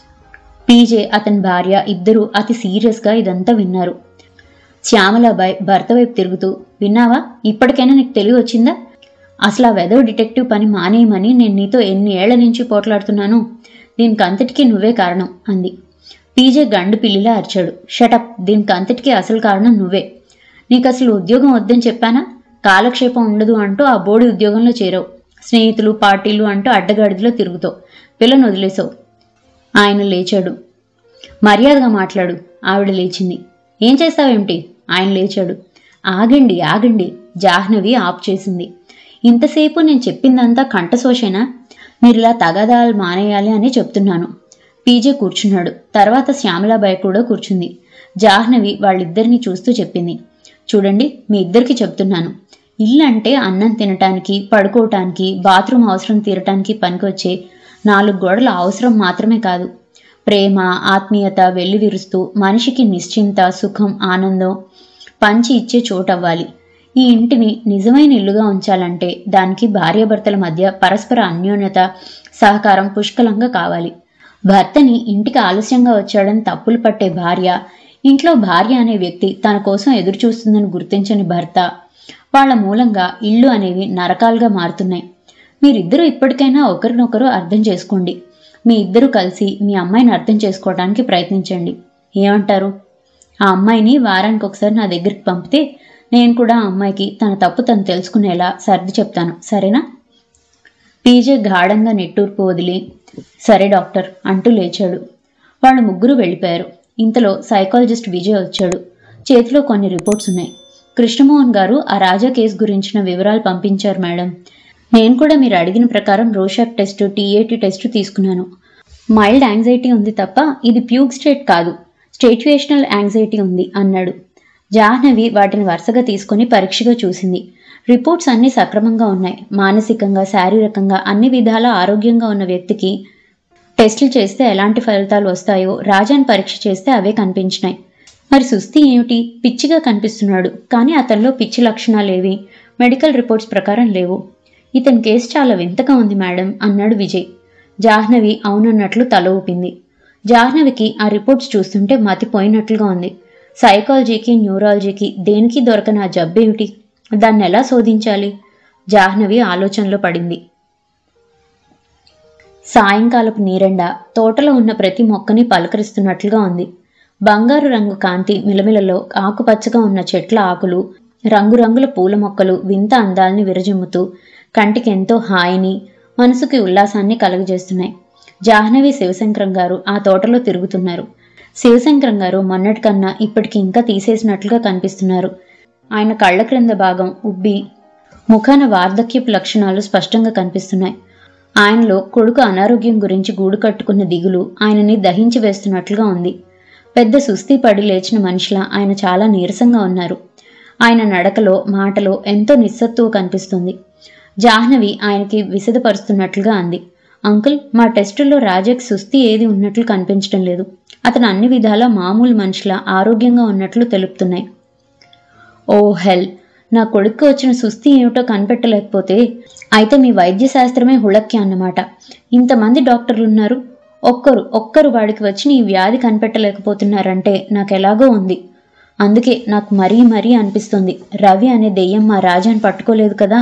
పీజే అతని భార్య ఇద్దరూ అతి సీరియస్గా ఇదంతా విన్నారు శ్యామలాబాయ్ భర్త వైపు తిరుగుతూ విన్నావా ఇప్పటికైనా నీకు తెలివి వచ్చిందా అసలు ఆ వెదవ డిటెక్టివ్ పని మానేయమని నేను నీతో ఎన్ని ఏళ్ల నుంచి పోట్లాడుతున్నాను దీనికి అంతటికీ నువ్వే కారణం అంది పీజే గండు పిల్లిలా అరిచాడు షటప్ దీనికి అంతటికీ అసలు కారణం నువ్వే నీకు అసలు ఉద్యోగం వద్దని చెప్పానా కాలక్షేపం ఉండదు అంటూ ఆ బోడి ఉద్యోగంలో చేరావు స్నేహితులు పార్టీలు అంటూ అడ్డగాడిదలో తిరుగుతావు పిల్లను వదిలేసావు ఆయన లేచాడు మర్యాదగా మాట్లాడు ఆవిడ లేచింది ఏం చేస్తావేమిటి ఆయన లేచాడు ఆగండి ఆగండి జాహ్నవి ఆప్ చేసింది ఇంతసేపు నేను చెప్పిందంతా కంఠశోషేనా మీరిలా తగాదాలు మానేయాలి అని చెప్తున్నాను పీజే కూర్చున్నాడు తర్వాత శ్యామలాబాయి కూడా కూర్చుంది జాహ్నవి వాళ్ళిద్దరిని చూస్తూ చెప్పింది చూడండి మీ ఇద్దరికి చెప్తున్నాను ఇల్లు అంటే అన్నం తినటానికి పడుకోవటానికి బాత్రూమ్ అవసరం తీరటానికి పనికొచ్చే నాలుగు గోడల అవసరం మాత్రమే కాదు ప్రేమ ఆత్మీయత వెల్లివిరుస్తూ మనిషికి నిశ్చింత సుఖం ఆనందం పంచి ఇచ్చే చోటవ్వాలి ఈ ఇంటిని నిజమైన ఇల్లుగా ఉంచాలంటే దానికి భార్యాభర్తల మధ్య పరస్పర అన్యోన్యత సహకారం పుష్కలంగా కావాలి భర్తని ఇంటికి ఆలస్యంగా వచ్చాడని తప్పులు పట్టే భార్య ఇంట్లో భార్య అనే వ్యక్తి తన కోసం ఎదురు చూస్తుందని గుర్తించని భర్త వాళ్ళ మూలంగా ఇళ్ళు అనేవి నరకాలుగా మారుతున్నాయి మీరిద్దరూ ఇప్పటికైనా ఒకరినొకరు అర్థం చేసుకోండి మీ ఇద్దరు కలిసి మీ అమ్మాయిని అర్థం చేసుకోవడానికి ప్రయత్నించండి ఏమంటారు ఆ అమ్మాయిని వారానికి ఒకసారి నా దగ్గరికి పంపితే నేను కూడా ఆ అమ్మాయికి తన తప్పు తను తెలుసుకునేలా సర్ది చెప్తాను సరేనా పీజే గాఢంగా నెట్టూర్పు వదిలి సరే డాక్టర్ అంటూ లేచాడు వాళ్ళు ముగ్గురు వెళ్ళిపోయారు ఇంతలో సైకాలజిస్ట్ విజయ్ వచ్చాడు చేతిలో కొన్ని రిపోర్ట్స్ ఉన్నాయి కృష్ణమోహన్ గారు ఆ రాజా కేసు గురించిన వివరాలు పంపించారు మేడం నేను కూడా మీరు అడిగిన ప్రకారం రోషాక్ టెస్ట్ టీఏటీ టెస్ట్ తీసుకున్నాను మైల్డ్ యాంగ్జైటీ ఉంది తప్ప ఇది ప్యూగ్ స్టేట్ కాదు స్టేట్యుయేషనల్ యాంగ్జైటీ ఉంది అన్నాడు జాహ్నవి వాటిని వరుసగా తీసుకొని పరీక్షగా చూసింది రిపోర్ట్స్ అన్నీ సక్రమంగా ఉన్నాయి మానసికంగా శారీరకంగా అన్ని విధాలా ఆరోగ్యంగా ఉన్న వ్యక్తికి టెస్టులు చేస్తే ఎలాంటి ఫలితాలు వస్తాయో రాజాన్ పరీక్ష చేస్తే అవే కనిపించినాయి మరి సుస్థి ఏమిటి పిచ్చిగా కనిపిస్తున్నాడు కానీ అతనిలో పిచ్చి లక్షణాలేవి మెడికల్ రిపోర్ట్స్ ప్రకారం లేవు ఇతని కేసు చాలా వింతగా ఉంది మేడం అన్నాడు విజయ్ జాహ్నవి అవునన్నట్లు తల ఊపింది జాహ్నవికి ఆ రిపోర్ట్స్ చూస్తుంటే మతిపోయినట్లుగా ఉంది సైకాలజీకి న్యూరాలజీకి దేనికి దొరకని ఆ జబ్బేమిటి దాన్ని ఎలా శోధించాలి జాహ్నవి ఆలోచనలో పడింది సాయంకాలపు నీరెండ తోటలో ఉన్న ప్రతి మొక్కని పలకరిస్తున్నట్లుగా ఉంది బంగారు రంగు కాంతి మిలమిలలో ఆకుపచ్చగా ఉన్న చెట్ల ఆకులు రంగురంగుల పూల మొక్కలు వింత అందాల్ని విరజిమ్ముతూ కంటికి ఎంతో హాయిని మనసుకి ఉల్లాసాన్ని కలుగజేస్తున్నాయి జాహ్నవి శివశంకరం గారు ఆ తోటలో తిరుగుతున్నారు శివశంకరం గారు మొన్నటికన్నా ఇప్పటికి ఇంకా తీసేసినట్లుగా కనిపిస్తున్నారు ఆయన కళ్ళ క్రింద భాగం ఉబ్బి ముఖాన వార్ధక్యపు లక్షణాలు స్పష్టంగా కనిపిస్తున్నాయి ఆయనలో కొడుకు అనారోగ్యం గురించి గూడు కట్టుకున్న దిగులు ఆయనని దహించి వేస్తున్నట్లుగా ఉంది పెద్ద సుస్థి పడి లేచిన మనిషిలా ఆయన చాలా నీరసంగా ఉన్నారు ఆయన నడకలో మాటలో ఎంతో నిస్సత్తువ కనిపిస్తుంది జాహ్నవి ఆయనకి విశదపరుస్తున్నట్లుగా అంది అంకుల్ మా టెస్టుల్లో రాజాకి సుస్థి ఏది ఉన్నట్లు కనిపించడం లేదు అతను అన్ని విధాలా మామూలు మనిషిలా ఆరోగ్యంగా ఉన్నట్లు తెలుపుతున్నాయి ఓ హెల్ నా కొడుకు వచ్చిన సుస్థి ఏమిటో కనిపెట్టలేకపోతే అయితే మీ వైద్య శాస్త్రమే హుళక్కి అన్నమాట ఇంతమంది డాక్టర్లు ఉన్నారు ఒక్కరు ఒక్కరు వాడికి వచ్చిన ఈ వ్యాధి కనిపెట్టలేకపోతున్నారంటే నాకు ఎలాగో ఉంది అందుకే నాకు మరీ మరీ అనిపిస్తుంది రవి అనే దెయ్యం మా రాజాని పట్టుకోలేదు కదా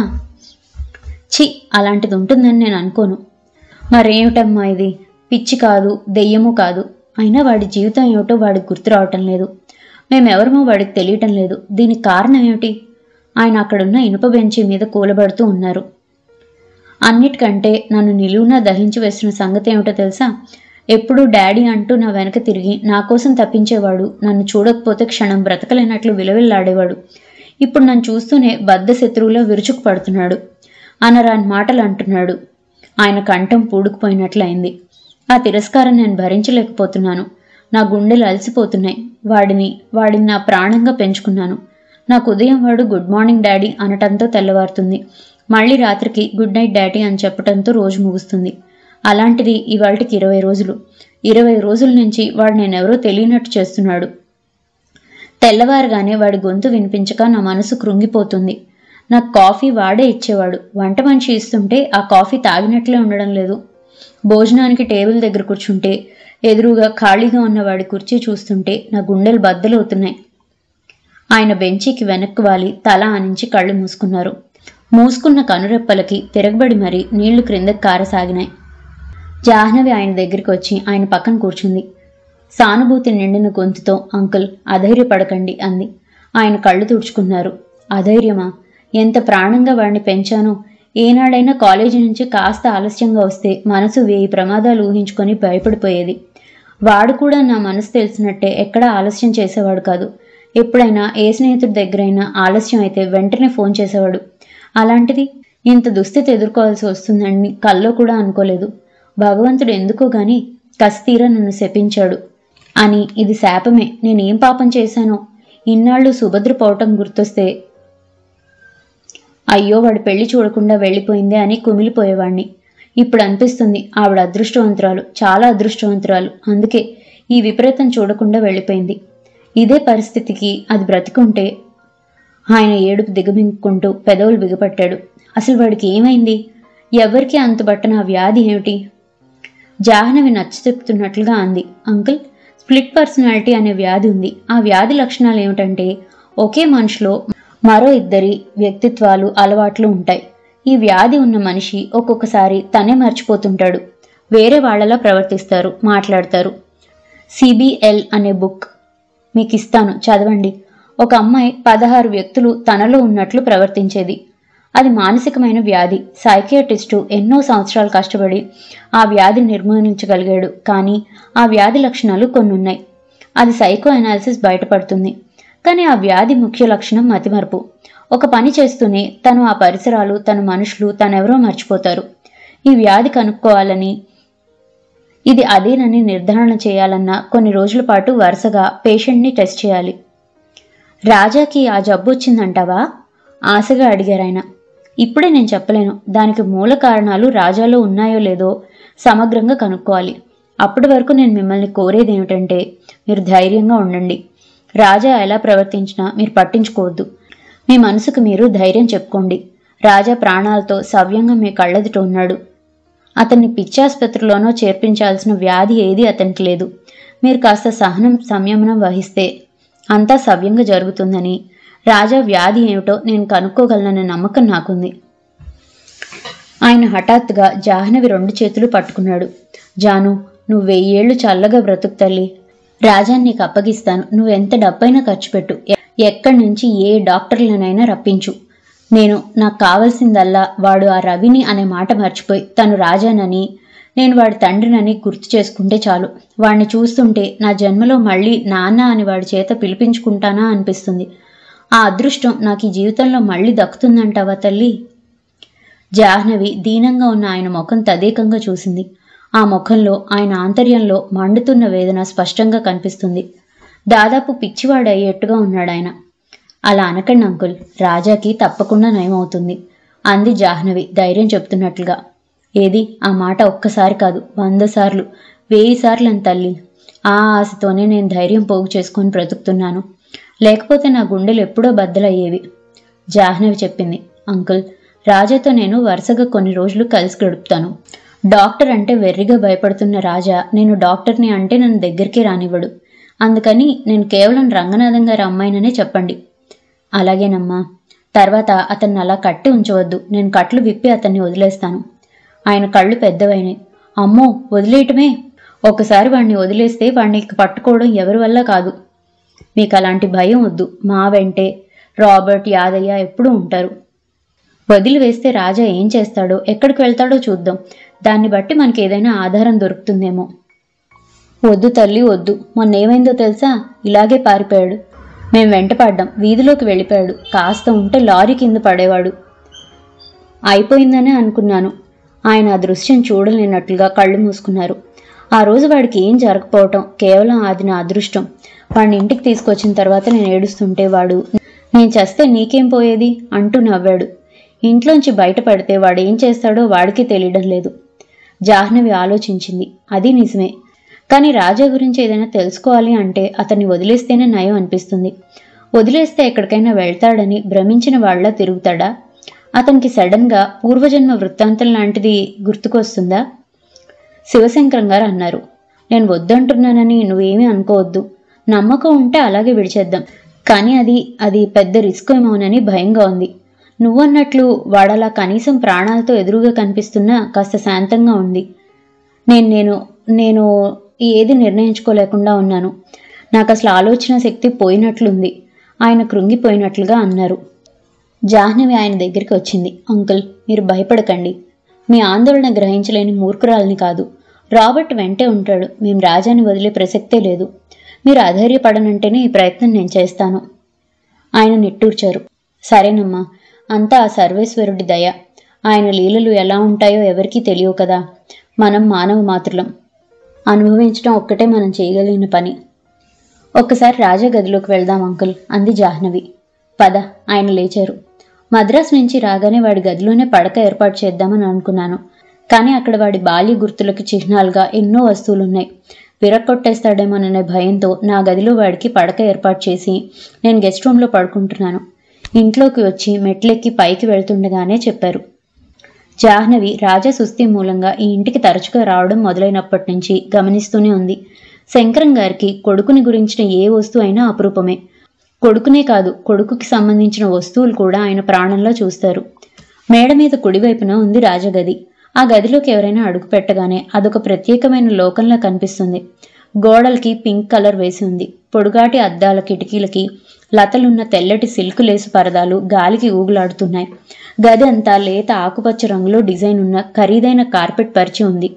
ఛీ అలాంటిది ఉంటుందని నేను అనుకోను మరేమిటమ్మా ఇది పిచ్చి కాదు దెయ్యము కాదు అయినా వాడి జీవితం ఏమిటో వాడికి గుర్తు రావటం లేదు మేమెవరమో వాడికి తెలియటం లేదు దీనికి కారణం ఏమిటి ఆయన అక్కడున్న ఇనుప బెంచి మీద కూలబడుతూ ఉన్నారు అన్నిటికంటే నన్ను నిలువునా దహించి వేస్తున్న సంగతి ఏమిటో తెలుసా ఎప్పుడూ డాడీ అంటూ నా వెనక తిరిగి నా కోసం తప్పించేవాడు నన్ను చూడకపోతే క్షణం బ్రతకలేనట్లు విలవిల్లాడేవాడు ఇప్పుడు నన్ను చూస్తూనే బద్ధ శత్రువులో విరుచుకు పడుతున్నాడు అనరాని మాటలు అంటున్నాడు ఆయన కంఠం పూడుకుపోయినట్లయింది ఆ తిరస్కారం నేను భరించలేకపోతున్నాను నా గుండెలు అలసిపోతున్నాయి వాడిని వాడిని నా ప్రాణంగా పెంచుకున్నాను నాకు ఉదయం వాడు గుడ్ మార్నింగ్ డాడీ అనటంతో తెల్లవారుతుంది మళ్ళీ రాత్రికి గుడ్ నైట్ డాడీ అని చెప్పటంతో రోజు ముగుస్తుంది అలాంటిది ఇవాళకి ఇరవై రోజులు ఇరవై రోజుల నుంచి వాడు నేనెవరో తెలియనట్టు చేస్తున్నాడు తెల్లవారుగానే వాడి గొంతు వినిపించక నా మనసు కృంగిపోతుంది నాకు కాఫీ వాడే ఇచ్చేవాడు వంట మనిషి ఇస్తుంటే ఆ కాఫీ తాగినట్లే ఉండడం లేదు భోజనానికి టేబుల్ దగ్గర కూర్చుంటే ఎదురుగా ఖాళీగా ఉన్న వాడి కుర్చీ చూస్తుంటే నా గుండెలు బద్దలవుతున్నాయి ఆయన బెంచీకి వెనక్కు వాలి తల ఆనించి కళ్ళు మూసుకున్నారు మూసుకున్న కనురెప్పలకి తిరగబడి మరి నీళ్లు క్రిందకి కారసాగినాయి జాహ్నవి ఆయన దగ్గరికి వచ్చి ఆయన పక్కన కూర్చుంది సానుభూతి నిండిన గొంతుతో అంకుల్ అధైర్యపడకండి అంది ఆయన కళ్ళు తుడుచుకున్నారు అధైర్యమా ఎంత ప్రాణంగా వాడిని పెంచానో ఏనాడైనా కాలేజీ నుంచి కాస్త ఆలస్యంగా వస్తే మనసు వేయి ప్రమాదాలు ఊహించుకొని భయపడిపోయేది వాడు కూడా నా మనసు తెలిసినట్టే ఎక్కడా ఆలస్యం చేసేవాడు కాదు ఎప్పుడైనా ఏ స్నేహితుడి దగ్గరైనా ఆలస్యం అయితే వెంటనే ఫోన్ చేసేవాడు అలాంటిది ఇంత దుస్థితి ఎదుర్కోవాల్సి వస్తుందని కల్లో కూడా అనుకోలేదు భగవంతుడు ఎందుకో గాని కస్తీరా నన్ను శపించాడు అని ఇది శాపమే నేనేం పాపం చేశానో ఇన్నాళ్ళు సుభద్ర పోవటం గుర్తొస్తే అయ్యో వాడి పెళ్లి చూడకుండా వెళ్ళిపోయిందే అని కుమిలిపోయేవాణ్ణి ఇప్పుడు అనిపిస్తుంది ఆవిడ అదృష్టవంతురాలు చాలా అదృష్టవంతురాలు అందుకే ఈ విపరీతం చూడకుండా వెళ్ళిపోయింది ఇదే పరిస్థితికి అది బ్రతికుంటే ఆయన ఏడుపు దిగమింగుకుంటూ పెదవులు బిగపట్టాడు అసలు వాడికి ఏమైంది ఎవరికి అంతుబట్టన ఆ వ్యాధి ఏమిటి జాహ్నవి నచ్చ చెప్తున్నట్లుగా అంది అంకుల్ స్ప్లిట్ పర్సనాలిటీ అనే వ్యాధి ఉంది ఆ వ్యాధి లక్షణాలు ఏమిటంటే ఒకే మనిషిలో మరో ఇద్దరి వ్యక్తిత్వాలు అలవాట్లు ఉంటాయి ఈ వ్యాధి ఉన్న మనిషి ఒక్కొక్కసారి తనే మర్చిపోతుంటాడు వేరే వాళ్ళలా ప్రవర్తిస్తారు మాట్లాడతారు సిబిఎల్ అనే బుక్ మీకు ఇస్తాను చదవండి ఒక అమ్మాయి పదహారు వ్యక్తులు తనలో ఉన్నట్లు ప్రవర్తించేది అది మానసికమైన వ్యాధి సైకియాట్రిస్టు ఎన్నో సంవత్సరాలు కష్టపడి ఆ వ్యాధిని నిర్మూలించగలిగాడు కానీ ఆ వ్యాధి లక్షణాలు కొన్ని ఉన్నాయి అది సైకో అనాలిసిస్ బయటపడుతుంది కానీ ఆ వ్యాధి ముఖ్య లక్షణం మతిమరుపు ఒక పని చేస్తూనే తను ఆ పరిసరాలు తన మనుషులు తనెవరో మర్చిపోతారు ఈ వ్యాధి కనుక్కోవాలని ఇది అదేనని నిర్ధారణ చేయాలన్నా కొన్ని రోజుల పాటు వరుసగా పేషెంట్ని టెస్ట్ చేయాలి రాజాకి ఆ జబ్బు వచ్చిందంటావా ఆశగా అడిగారాయన ఇప్పుడే నేను చెప్పలేను దానికి మూల కారణాలు రాజాలో ఉన్నాయో లేదో సమగ్రంగా కనుక్కోవాలి అప్పటి వరకు నేను మిమ్మల్ని కోరేది ఏమిటంటే మీరు ధైర్యంగా ఉండండి రాజా ఎలా ప్రవర్తించినా మీరు పట్టించుకోవద్దు మీ మనసుకు మీరు ధైర్యం చెప్పుకోండి రాజా ప్రాణాలతో సవ్యంగా మీ కళ్ళెదుట ఉన్నాడు అతన్ని పిచ్చాసుపత్రిలోనో చేర్పించాల్సిన వ్యాధి ఏది అతనికి లేదు మీరు కాస్త సహనం సంయమనం వహిస్తే అంతా సవ్యంగా జరుగుతుందని రాజా వ్యాధి ఏమిటో నేను కనుక్కోగలననే నమ్మకం నాకుంది ఆయన హఠాత్తుగా జాహ్నవి రెండు చేతులు పట్టుకున్నాడు జాను నువ్వు వెయ్యేళ్ళు చల్లగా బ్రతుకు తల్లి రాజాన్ని నీకు అప్పగిస్తాను నువ్వెంత డబ్బైనా ఖర్చు పెట్టు ఎ- ఎక్కడి నుంచి ఏ డాక్టర్లనైనా రప్పించు నేను నాకు కావలసిందల్లా వాడు ఆ రవిని అనే మాట మర్చిపోయి తను రాజానని నేను వాడి తండ్రినని గుర్తు చేసుకుంటే చాలు వాడిని చూస్తుంటే నా జన్మలో మళ్ళీ నాన్న అని వాడి చేత పిలిపించుకుంటానా అనిపిస్తుంది ఆ అదృష్టం నాకు ఈ జీవితంలో మళ్ళీ దక్కుతుందంటావా తల్లి జాహ్నవి దీనంగా ఉన్న ఆయన ముఖం తదేకంగా చూసింది ఆ ముఖంలో ఆయన ఆంతర్యంలో మండుతున్న వేదన స్పష్టంగా కనిపిస్తుంది దాదాపు పిచ్చివాడు అయ్యేట్టుగా ఉన్నాడు ఆయన అలా అనకండి అంకుల్ రాజాకి తప్పకుండా నయమవుతుంది అంది జాహ్నవి ధైర్యం చెప్తున్నట్లుగా ఏది ఆ మాట ఒక్కసారి కాదు వంద సార్లు వెయ్యి సార్లు అని తల్లి ఆ ఆశతోనే నేను ధైర్యం పోగు చేసుకొని బ్రతుకుతున్నాను లేకపోతే నా గుండెలు ఎప్పుడో బద్దలయ్యేవి జాహ్నవి చెప్పింది అంకుల్ రాజాతో నేను వరుసగా కొన్ని రోజులు కలిసి గడుపుతాను డాక్టర్ అంటే వెర్రిగా భయపడుతున్న రాజా నేను డాక్టర్ని అంటే నన్ను దగ్గరికి రానివ్వడు అందుకని నేను కేవలం రంగనాథం గారి అమ్మాయిననే చెప్పండి అలాగేనమ్మా తర్వాత అతన్ని అలా కట్టి ఉంచవద్దు నేను కట్లు విప్పి అతన్ని వదిలేస్తాను ఆయన కళ్ళు పెద్దవైనాయి అమ్మో వదిలేయటమే ఒకసారి వాడిని వదిలేస్తే వాడిని ఇక పట్టుకోవడం ఎవరి వల్ల కాదు మీకు అలాంటి భయం వద్దు మా వెంటే రాబర్ట్ యాదయ్య ఎప్పుడూ ఉంటారు వదిలివేస్తే రాజా ఏం చేస్తాడో ఎక్కడికి వెళ్తాడో చూద్దాం దాన్ని బట్టి మనకి ఏదైనా ఆధారం దొరుకుతుందేమో వద్దు తల్లి వద్దు మొన్న ఏమైందో తెలుసా ఇలాగే పారిపోయాడు మేం వెంటపడ్డాం వీధిలోకి వెళ్ళిపోయాడు కాస్త ఉంటే లారీ కింద పడేవాడు అయిపోయిందనే అనుకున్నాను ఆయన ఆ దృశ్యం చూడలేనట్లుగా కళ్ళు మూసుకున్నారు ఆ రోజు వాడికి ఏం జరగకపోవటం కేవలం అది నా అదృష్టం వాడిని ఇంటికి తీసుకొచ్చిన తర్వాత నేను ఏడుస్తుంటే వాడు నేను చేస్తే నీకేం పోయేది అంటూ నవ్వాడు ఇంట్లోంచి బయటపడితే వాడు ఏం చేస్తాడో వాడికి తెలియడం లేదు జాహ్నవి ఆలోచించింది అది నిజమే కానీ రాజా గురించి ఏదైనా తెలుసుకోవాలి అంటే అతన్ని వదిలేస్తేనే నయం అనిపిస్తుంది వదిలేస్తే ఎక్కడికైనా వెళ్తాడని భ్రమించిన వాళ్ళ తిరుగుతాడా అతనికి సడన్గా పూర్వజన్మ వృత్తాంతం లాంటిది గుర్తుకొస్తుందా శివశంకరం గారు అన్నారు నేను వద్దంటున్నానని నువ్వేమీ అనుకోవద్దు నమ్మకం ఉంటే అలాగే విడిచేద్దాం కానీ అది అది పెద్ద రిస్క్ ఏమోనని భయంగా ఉంది నువ్వన్నట్లు వాడలా కనీసం ప్రాణాలతో ఎదురుగా కనిపిస్తున్నా కాస్త శాంతంగా ఉంది నేను నేను నేను ఏది నిర్ణయించుకోలేకుండా ఉన్నాను నాకు అసలు ఆలోచన శక్తి పోయినట్లుంది ఆయన కృంగిపోయినట్లుగా అన్నారు జాహ్నవి ఆయన దగ్గరికి వచ్చింది అంకుల్ మీరు భయపడకండి మీ ఆందోళన గ్రహించలేని మూర్ఖురాలని కాదు రాబర్ట్ వెంటే ఉంటాడు మేం రాజాని వదిలే ప్రసక్తే లేదు మీరు అధైర్యపడనంటేనే ఈ ప్రయత్నం నేను చేస్తాను ఆయన నిట్టూర్చారు సరేనమ్మా అంతా ఆ సర్వేశ్వరుడి దయ ఆయన లీలలు ఎలా ఉంటాయో ఎవరికీ తెలియవు కదా మనం మానవ మాతృలం అనుభవించడం ఒక్కటే మనం చేయగలిగిన పని ఒక్కసారి రాజా గదిలోకి వెళ్దాం అంకుల్ అంది జాహ్నవి పద ఆయన లేచారు మద్రాసు నుంచి రాగానే వాడి గదిలోనే పడక ఏర్పాటు చేద్దామని అనుకున్నాను కానీ అక్కడ వాడి బాల్య గుర్తులకు చిహ్నాలుగా ఎన్నో వస్తువులున్నాయి విరక్కొట్టేస్తాడేమోననే భయంతో నా గదిలో వాడికి పడక ఏర్పాటు చేసి నేను గెస్ట్ రూమ్లో పడుకుంటున్నాను ఇంట్లోకి వచ్చి మెట్లెక్కి పైకి వెళ్తుండగానే చెప్పారు జాహ్నవి రాజా సుస్థి మూలంగా ఈ ఇంటికి తరచుగా రావడం మొదలైనప్పటి నుంచి గమనిస్తూనే ఉంది శంకరం గారికి కొడుకుని గురించిన ఏ వస్తువు అయినా అపురూపమే కొడుకునే కాదు కొడుకుకి సంబంధించిన వస్తువులు కూడా ఆయన ప్రాణంలో చూస్తారు మేడ మీద కుడివైపున ఉంది రాజగది ఆ గదిలోకి ఎవరైనా అడుగు పెట్టగానే అదొక ప్రత్యేకమైన లోకంలా కనిపిస్తుంది గోడలకి పింక్ కలర్ వేసి ఉంది పొడుగాటి అద్దాల కిటికీలకి లతలున్న తెల్లటి సిల్క్ లేసు పరదాలు గాలికి ఊగులాడుతున్నాయి గది అంతా లేత ఆకుపచ్చ రంగులో డిజైన్ ఉన్న ఖరీదైన కార్పెట్ పరిచి ఉంది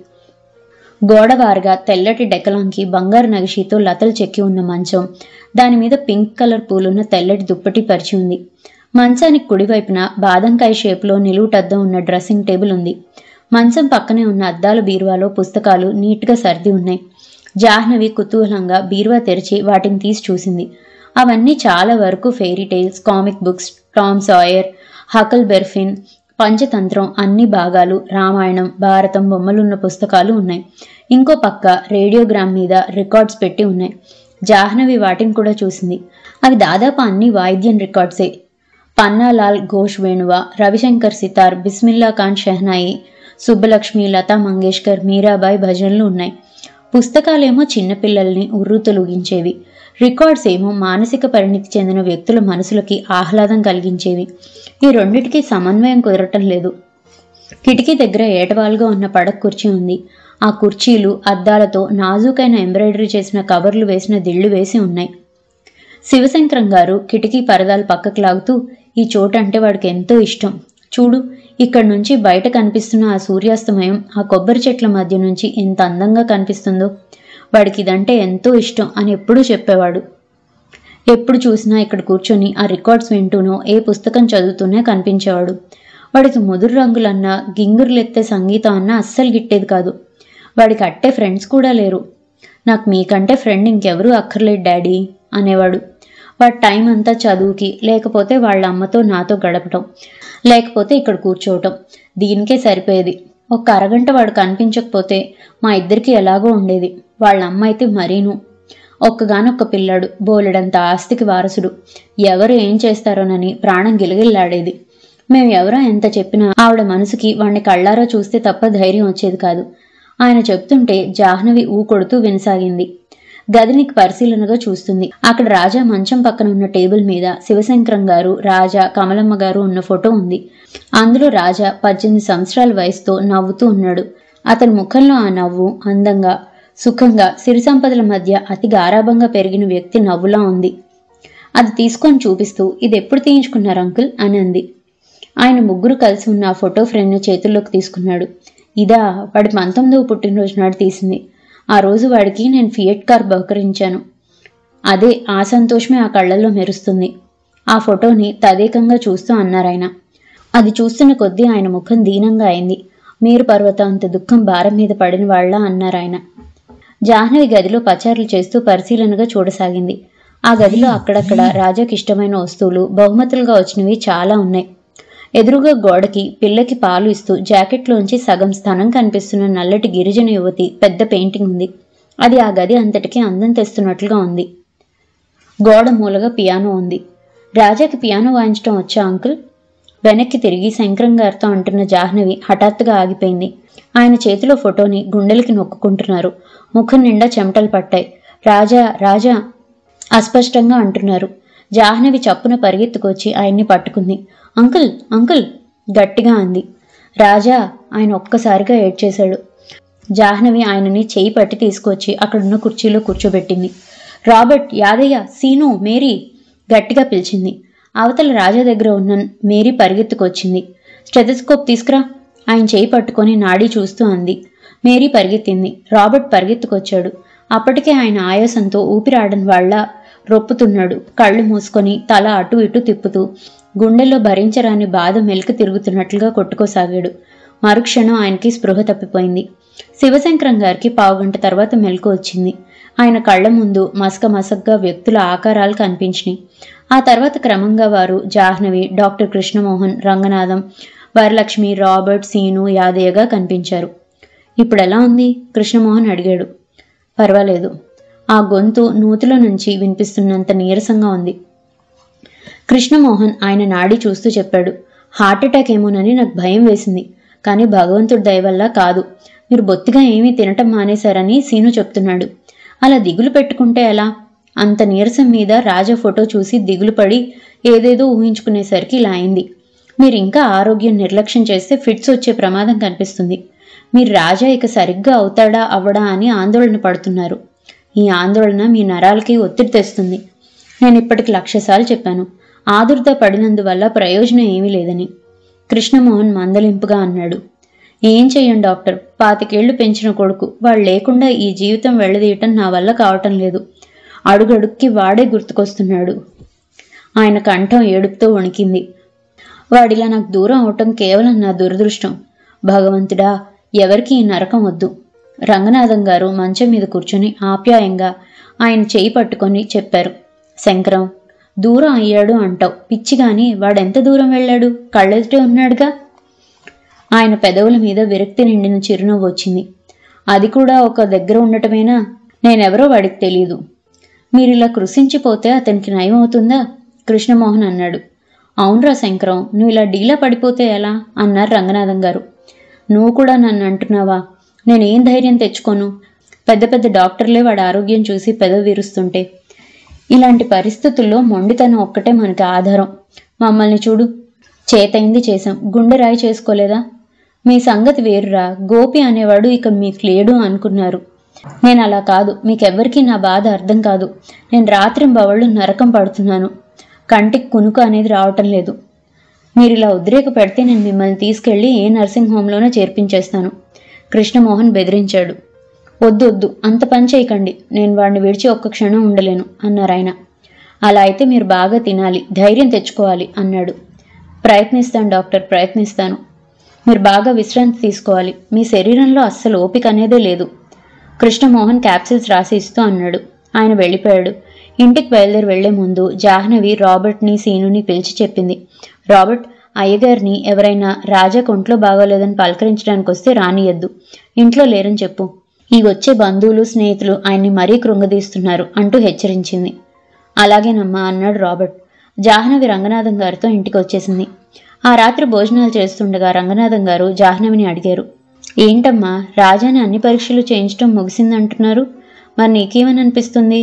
గోడవారుగా తెల్లటి డెకలాంకి బంగారు నగిషితో లతలు చెక్కి ఉన్న మంచం దాని మీద పింక్ కలర్ పూలున్న తెల్లటి దుప్పటి పరిచి ఉంది మంచానికి కుడివైపున బాదంకాయ షేపులో నిలువుటద్దం ఉన్న డ్రెస్సింగ్ టేబుల్ ఉంది మంచం పక్కనే ఉన్న అద్దాల బీరువాలో పుస్తకాలు నీట్గా సర్ది ఉన్నాయి జాహ్నవి కుతూహలంగా బీరువా తెరిచి వాటిని తీసి చూసింది అవన్నీ చాలా వరకు fairy tales comic books Tom Sawyer Huckleberry Finn Panchatantra అన్ని భాగాలు రామాయణం భారతం బొమ్మలున్న పుస్తకాలు ఉన్నాయి ఇంకో పక్క రేడియోగ్రామ్ మీద రికార్డ్స్ పెట్టి ఉన్నాయి జాహ్నవి వాటిని కూడా చూసింది అవి దాదాపు అన్ని వాయిద్యం రికార్డ్సే పన్నాలాల్ ఘోష్ వేణువ రవిశంకర్ సితార్ బిస్మిల్లా ఖాన్ షెహనాయి సుబ్బలక్ష్మి లతా మంగేష్కర్ మీరాబాయ్ భజనలు ఉన్నాయి పుస్తకాలేమో చిన్నపిల్లల్ని ఉర్రూతలుగించేవి రికార్డ్స్ ఏమో మానసిక పరిణితి చెందిన వ్యక్తుల మనసులకి ఆహ్లాదం కలిగించేవి ఈ రెండిటికి సమన్వయం కుదరటం లేదు కిటికీ దగ్గర ఏటవాలుగా ఉన్న పడక కుర్చీ ఉంది ఆ కుర్చీలు అద్దాలతో నాజూకైన ఎంబ్రాయిడరీ చేసిన కవర్లు వేసిన దిళ్లు వేసి ఉన్నాయి శివశంకరం గారు కిటికీ పరదాలు పక్కకు లాగుతూ ఈ చోటు అంటే వాడికి ఎంతో ఇష్టం చూడు ఇక్కడ నుంచి బయట కనిపిస్తున్న ఆ సూర్యాస్తమయం ఆ కొబ్బరి చెట్ల మధ్య నుంచి ఎంత అందంగా కనిపిస్తుందో వాడికి ఇదంటే ఎంతో ఇష్టం అని ఎప్పుడూ చెప్పేవాడు ఎప్పుడు చూసినా ఇక్కడ కూర్చొని ఆ రికార్డ్స్ వింటూనో ఏ పుస్తకం చదువుతూనే కనిపించేవాడు వాడికి ముదురు రంగులన్నా గింగురులెత్తే సంగీతం అన్నా అస్సలు గిట్టేది కాదు వాడికి అట్టే ఫ్రెండ్స్ కూడా లేరు నాకు మీకంటే ఫ్రెండ్ ఇంకెవరూ అక్కర్లేదు డాడీ అనేవాడు వాడి టైం అంతా చదువుకి లేకపోతే వాళ్ళ అమ్మతో నాతో గడపటం లేకపోతే ఇక్కడ కూర్చోవటం దీనికే సరిపోయేది ఒక అరగంట వాడు కనిపించకపోతే మా ఇద్దరికి ఎలాగో ఉండేది వాళ్ళ అమ్మ అయితే మరీను ఒక్కగానొక్క పిల్లాడు బోలెడంత ఆస్తికి వారసుడు ఎవరు ఏం చేస్తారోనని ప్రాణం గిలగిల్లాడేది మేము ఎవరో ఎంత చెప్పినా ఆవిడ మనసుకి వాణ్ణి కళ్ళారా చూస్తే తప్ప ధైర్యం వచ్చేది కాదు ఆయన చెప్తుంటే జాహ్నవి ఊ కొడుతూ వినసాగింది గదినికి పరిశీలనగా చూస్తుంది అక్కడ రాజా మంచం పక్కన ఉన్న టేబుల్ మీద శివశంకరం గారు రాజా కమలమ్మ గారు ఉన్న ఫోటో ఉంది అందులో రాజా పద్దెనిమిది సంవత్సరాల వయసుతో నవ్వుతూ ఉన్నాడు అతని ముఖంలో ఆ నవ్వు అందంగా సుఖంగా సిరి సంపదల మధ్య అతి గారాభంగా పెరిగిన వ్యక్తి నవ్వులా ఉంది అది తీసుకొని చూపిస్తూ ఇది ఎప్పుడు తీయించుకున్నారు అంకుల్ అని అంది ఆయన ముగ్గురు కలిసి ఉన్న ఆ ఫోటో ఫ్రేమ్ను చేతుల్లోకి తీసుకున్నాడు ఇదా వాడి పంతొమ్మిదవ పుట్టినరోజు నాడు తీసింది ఆ రోజు వాడికి నేను ఫియట్ కార్ బహుకరించాను అదే ఆ సంతోషమే ఆ కళ్ళల్లో మెరుస్తుంది ఆ ఫోటోని తదేకంగా చూస్తూ అన్నారాయన అది చూస్తున్న కొద్దీ ఆయన ముఖం దీనంగా అయింది మీరు పర్వతం అంత దుఃఖం భారం మీద పడిన వాళ్ళ అన్నారాయన జాహ్నవి గదిలో పచారులు చేస్తూ పరిశీలనగా చూడసాగింది ఆ గదిలో అక్కడక్కడ రాజాకి ఇష్టమైన వస్తువులు బహుమతులుగా వచ్చినవి చాలా ఉన్నాయి ఎదురుగా గోడకి పిల్లకి పాలు ఇస్తూ జాకెట్లోంచి సగం స్థానం కనిపిస్తున్న నల్లటి గిరిజన యువతి పెద్ద పెయింటింగ్ ఉంది అది ఆ గది అంతటికీ అందం తెస్తున్నట్లుగా ఉంది గోడ మూలగా పియానో ఉంది రాజాకి పియానో వాయించడం వచ్చా అంకుల్ వెనక్కి తిరిగి శంకరం గారితో అంటున్న జాహ్నవి హఠాత్తుగా ఆగిపోయింది ఆయన చేతిలో ఫోటోని గుండెలకి నొక్కుకుంటున్నారు ముఖం నిండా చెమటలు పట్టాయి రాజా రాజా అస్పష్టంగా అంటున్నారు జాహ్నవి చప్పున పరిగెత్తుకొచ్చి ఆయన్ని పట్టుకుంది అంకుల్ అంకుల్ గట్టిగా అంది రాజా ఆయన ఒక్కసారిగా ఏడ్చేశాడు జాహ్నవి ఆయనని చేయి పట్టి తీసుకొచ్చి అక్కడున్న కుర్చీలో కూర్చోబెట్టింది రాబర్ట్ యాదయ్య సీను మేరీ గట్టిగా పిలిచింది అవతల రాజా దగ్గర ఉన్న మేరీ పరిగెత్తుకొచ్చింది స్టెథస్కోప్ తీసుకురా ఆయన చేయి పట్టుకొని నాడీ చూస్తూ అంది మేరీ పరిగెత్తింది రాబర్ట్ పరిగెత్తుకొచ్చాడు అప్పటికే ఆయన ఆయాసంతో ఊపిరాడని వాళ్ళ రొప్పుతున్నాడు కళ్ళు మూసుకొని తల అటు ఇటు తిప్పుతూ గుండెల్లో భరించరాని బాధ మెలికి తిరుగుతున్నట్లుగా కొట్టుకోసాగాడు మరుక్షణం ఆయనకి స్పృహ తప్పిపోయింది శివశంకరం గారికి పావుగంట తర్వాత మెలకు వచ్చింది ఆయన కళ్ళ ముందు మసక మసగ్గా వ్యక్తుల ఆకారాలు కనిపించినాయి ఆ తర్వాత క్రమంగా వారు జాహ్నవి డాక్టర్ కృష్ణమోహన్ రంగనాథం వరలక్ష్మి రాబర్ట్ సీను యాదయ్యగా కనిపించారు ఇప్పుడు ఎలా ఉంది కృష్ణమోహన్ అడిగాడు పర్వాలేదు ఆ గొంతు నూతుల నుంచి వినిపిస్తున్నంత నీరసంగా ఉంది కృష్ణమోహన్ ఆయన నాడి చూస్తూ చెప్పాడు హార్ట్ అటాక్ ఏమోనని నాకు భయం వేసింది కానీ భగవంతుడి దయ వల్ల కాదు మీరు బొత్తిగా ఏమీ తినటం మానేశారని సీను చెప్తున్నాడు అలా దిగులు పెట్టుకుంటే ఎలా అంత నీరసం మీద రాజా ఫోటో చూసి దిగులు పడి ఏదేదో ఊహించుకునేసరికి ఇలా అయింది మీరు ఇంకా ఆరోగ్యం నిర్లక్ష్యం చేస్తే ఫిట్స్ వచ్చే ప్రమాదం కనిపిస్తుంది మీరు రాజా ఇక సరిగ్గా అవుతాడా అవ్వడా అని ఆందోళన పడుతున్నారు ఈ ఆందోళన మీ నరాలకి ఒత్తిడి తెస్తుంది నేను ఇప్పటికి లక్షసార్లు చెప్పాను ఆదుర్ద పడినందువల్ల ప్రయోజనం ఏమీ లేదని కృష్ణమోహన్ మందలింపుగా అన్నాడు ఏం చెయ్యం డాక్టర్ పాతికేళ్లు పెంచిన కొడుకు వాడు లేకుండా ఈ జీవితం వెళ్ళదీయటం నా వల్ల కావటం లేదు అడుగడుక్కి వాడే గుర్తుకొస్తున్నాడు ఆయన కంఠం ఏడుపుతో వణికింది వాడిలా నాకు దూరం అవటం కేవలం నా దురదృష్టం భగవంతుడా ఎవరికి ఈ నరకం వద్దు రంగనాథం గారు మంచం మీద కూర్చొని ఆప్యాయంగా ఆయన చేయి పట్టుకొని చెప్పారు శంకరం దూరం అయ్యాడు అంటావు పిచ్చిగాని వాడెంత దూరం వెళ్ళాడు కళ్ళెదుటే ఉన్నాడుగా ఆయన పెదవుల మీద విరక్తి నిండిన చిరునవ్వు వచ్చింది అది కూడా ఒక దగ్గర ఉండటమేనా నేనెవరో వాడికి తెలియదు మీరిలా కృషించిపోతే అతనికి నయం అవుతుందా కృష్ణమోహన్ అన్నాడు అవునరా శంకరం నువ్వు ఇలా డీలా పడిపోతే ఎలా అన్నారు రంగనాథం గారు నువ్వు కూడా నన్ను అంటున్నావా నేనేం ధైర్యం తెచ్చుకోను పెద్ద పెద్ద డాక్టర్లే వాడి ఆరోగ్యం చూసి పెదవి విరుస్తుంటే ఇలాంటి పరిస్థితుల్లో మొండితనం ఒక్కటే మనకి ఆధారం మమ్మల్ని చూడు చేతైంది చేశాం గుండె రాయి చేసుకోలేదా మీ సంగతి వేరురా గోపి అనేవాడు ఇక మీకు లేడు అనుకున్నారు నేను అలా కాదు మీకెవ్వరికీ నా బాధ అర్థం కాదు నేను రాత్రింబవళ్ళు నరకం పడుతున్నాను కంటికి కునుకు అనేది రావటం లేదు మీరు ఇలా ఉద్రేక పెడితే నేను మిమ్మల్ని తీసుకెళ్లి ఏ నర్సింగ్ హోంలోనే చేర్పించేస్తాను కృష్ణమోహన్ బెదిరించాడు వద్దు వద్దు అంత పని చేయకండి నేను వాడిని విడిచి ఒక్క క్షణం ఉండలేను అన్నారు ఆయన అలా అయితే మీరు బాగా తినాలి ధైర్యం తెచ్చుకోవాలి అన్నాడు ప్రయత్నిస్తాను డాక్టర్ ప్రయత్నిస్తాను మీరు బాగా విశ్రాంతి తీసుకోవాలి మీ శరీరంలో అస్సలు ఓపిక అనేదే లేదు కృష్ణమోహన్ క్యాప్సిల్స్ రాసి ఇస్తూ అన్నాడు ఆయన వెళ్ళిపోయాడు ఇంటికి బయలుదేరి వెళ్లే ముందు జాహ్నవి రాబర్ట్ని సీనుని పిలిచి చెప్పింది రాబర్ట్ అయ్యగారిని ఎవరైనా రాజా కొంట్లో బాగోలేదని పలకరించడానికి వస్తే రానియద్దు ఇంట్లో లేరని చెప్పు ఈ వచ్చే బంధువులు స్నేహితులు ఆయన్ని మరీ కృంగదీస్తున్నారు అంటూ హెచ్చరించింది అలాగేనమ్మా అన్నాడు రాబర్ట్ జాహ్నవి రంగనాథం గారితో ఇంటికి వచ్చేసింది ఆ రాత్రి భోజనాలు చేస్తుండగా రంగనాథం గారు జాహ్నవిని అడిగారు ఏంటమ్మా రాజాని అన్ని పరీక్షలు చేయించడం ముగిసిందంటున్నారు మరి నీకేమని అనిపిస్తుంది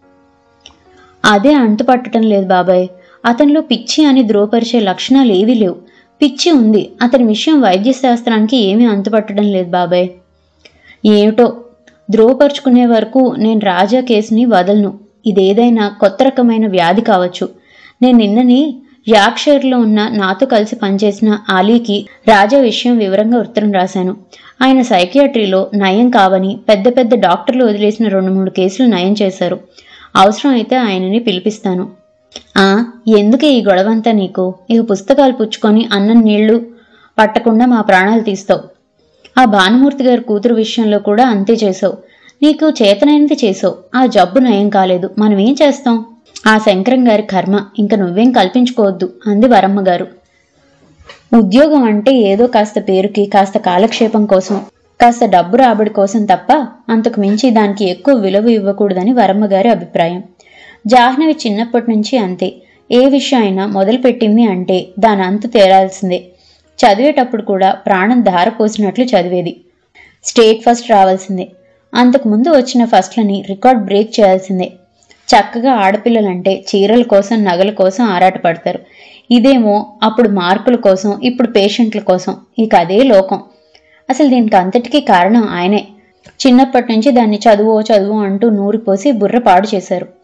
అదే అంతు పట్టడం లేదు బాబాయ్ అతనిలో పిచ్చి అని ధ్రువపరిచే లక్షణాలు ఏవీ లేవు పిచ్చి ఉంది అతని విషయం వైద్య శాస్త్రానికి ఏమీ అంతుపట్టడం లేదు బాబాయ్ ఏమిటో ధ్రువపరుచుకునే వరకు నేను రాజా కేసుని వదలను ఇదేదైనా కొత్త రకమైన వ్యాధి కావచ్చు నేను నిన్నని యాక్షర్లో ఉన్న నాతో కలిసి పనిచేసిన ఆలీకి రాజా విషయం వివరంగా ఉత్తరం రాశాను ఆయన సైకియాట్రీలో నయం కావని పెద్ద పెద్ద డాక్టర్లు వదిలేసిన రెండు మూడు కేసులు నయం చేశారు అవసరం అయితే ఆయనని పిలిపిస్తాను ఆ ఎందుకే ఈ గొడవంతా నీకు ఇక పుస్తకాలు పుచ్చుకొని అన్నం నీళ్లు పట్టకుండా మా ప్రాణాలు తీస్తావు ఆ భానుమూర్తి గారి కూతురు విషయంలో కూడా అంతే చేసావు నీకు చేతనైనది చేసావు ఆ జబ్బు నయం కాలేదు మనం ఏం చేస్తాం ఆ శంకరం గారి కర్మ ఇంక నువ్వేం కల్పించుకోవద్దు అంది వరమ్మ గారు ఉద్యోగం అంటే ఏదో కాస్త పేరుకి కాస్త కాలక్షేపం కోసం కాస్త డబ్బు రాబడి కోసం తప్ప అంతకు మించి దానికి ఎక్కువ విలువ ఇవ్వకూడదని వరమ్మ గారి అభిప్రాయం జాహ్నవి చిన్నప్పటి నుంచి అంతే ఏ విషయం అయినా మొదలుపెట్టింది అంటే దాని అంతు తేరాల్సిందే చదివేటప్పుడు కూడా ప్రాణం ధారపోసినట్లు చదివేది స్టేట్ ఫస్ట్ రావాల్సిందే అంతకు ముందు వచ్చిన ఫస్ట్లని రికార్డ్ బ్రేక్ చేయాల్సిందే చక్కగా ఆడపిల్లలంటే చీరల కోసం నగల కోసం ఆరాటపడతారు ఇదేమో అప్పుడు మార్కుల కోసం ఇప్పుడు పేషెంట్ల కోసం ఇక అదే లోకం అసలు దీనికి అంతటికీ కారణం ఆయనే చిన్నప్పటి నుంచి దాన్ని చదువు చదువు అంటూ నూరిపోసి బుర్ర పాడు చేశారు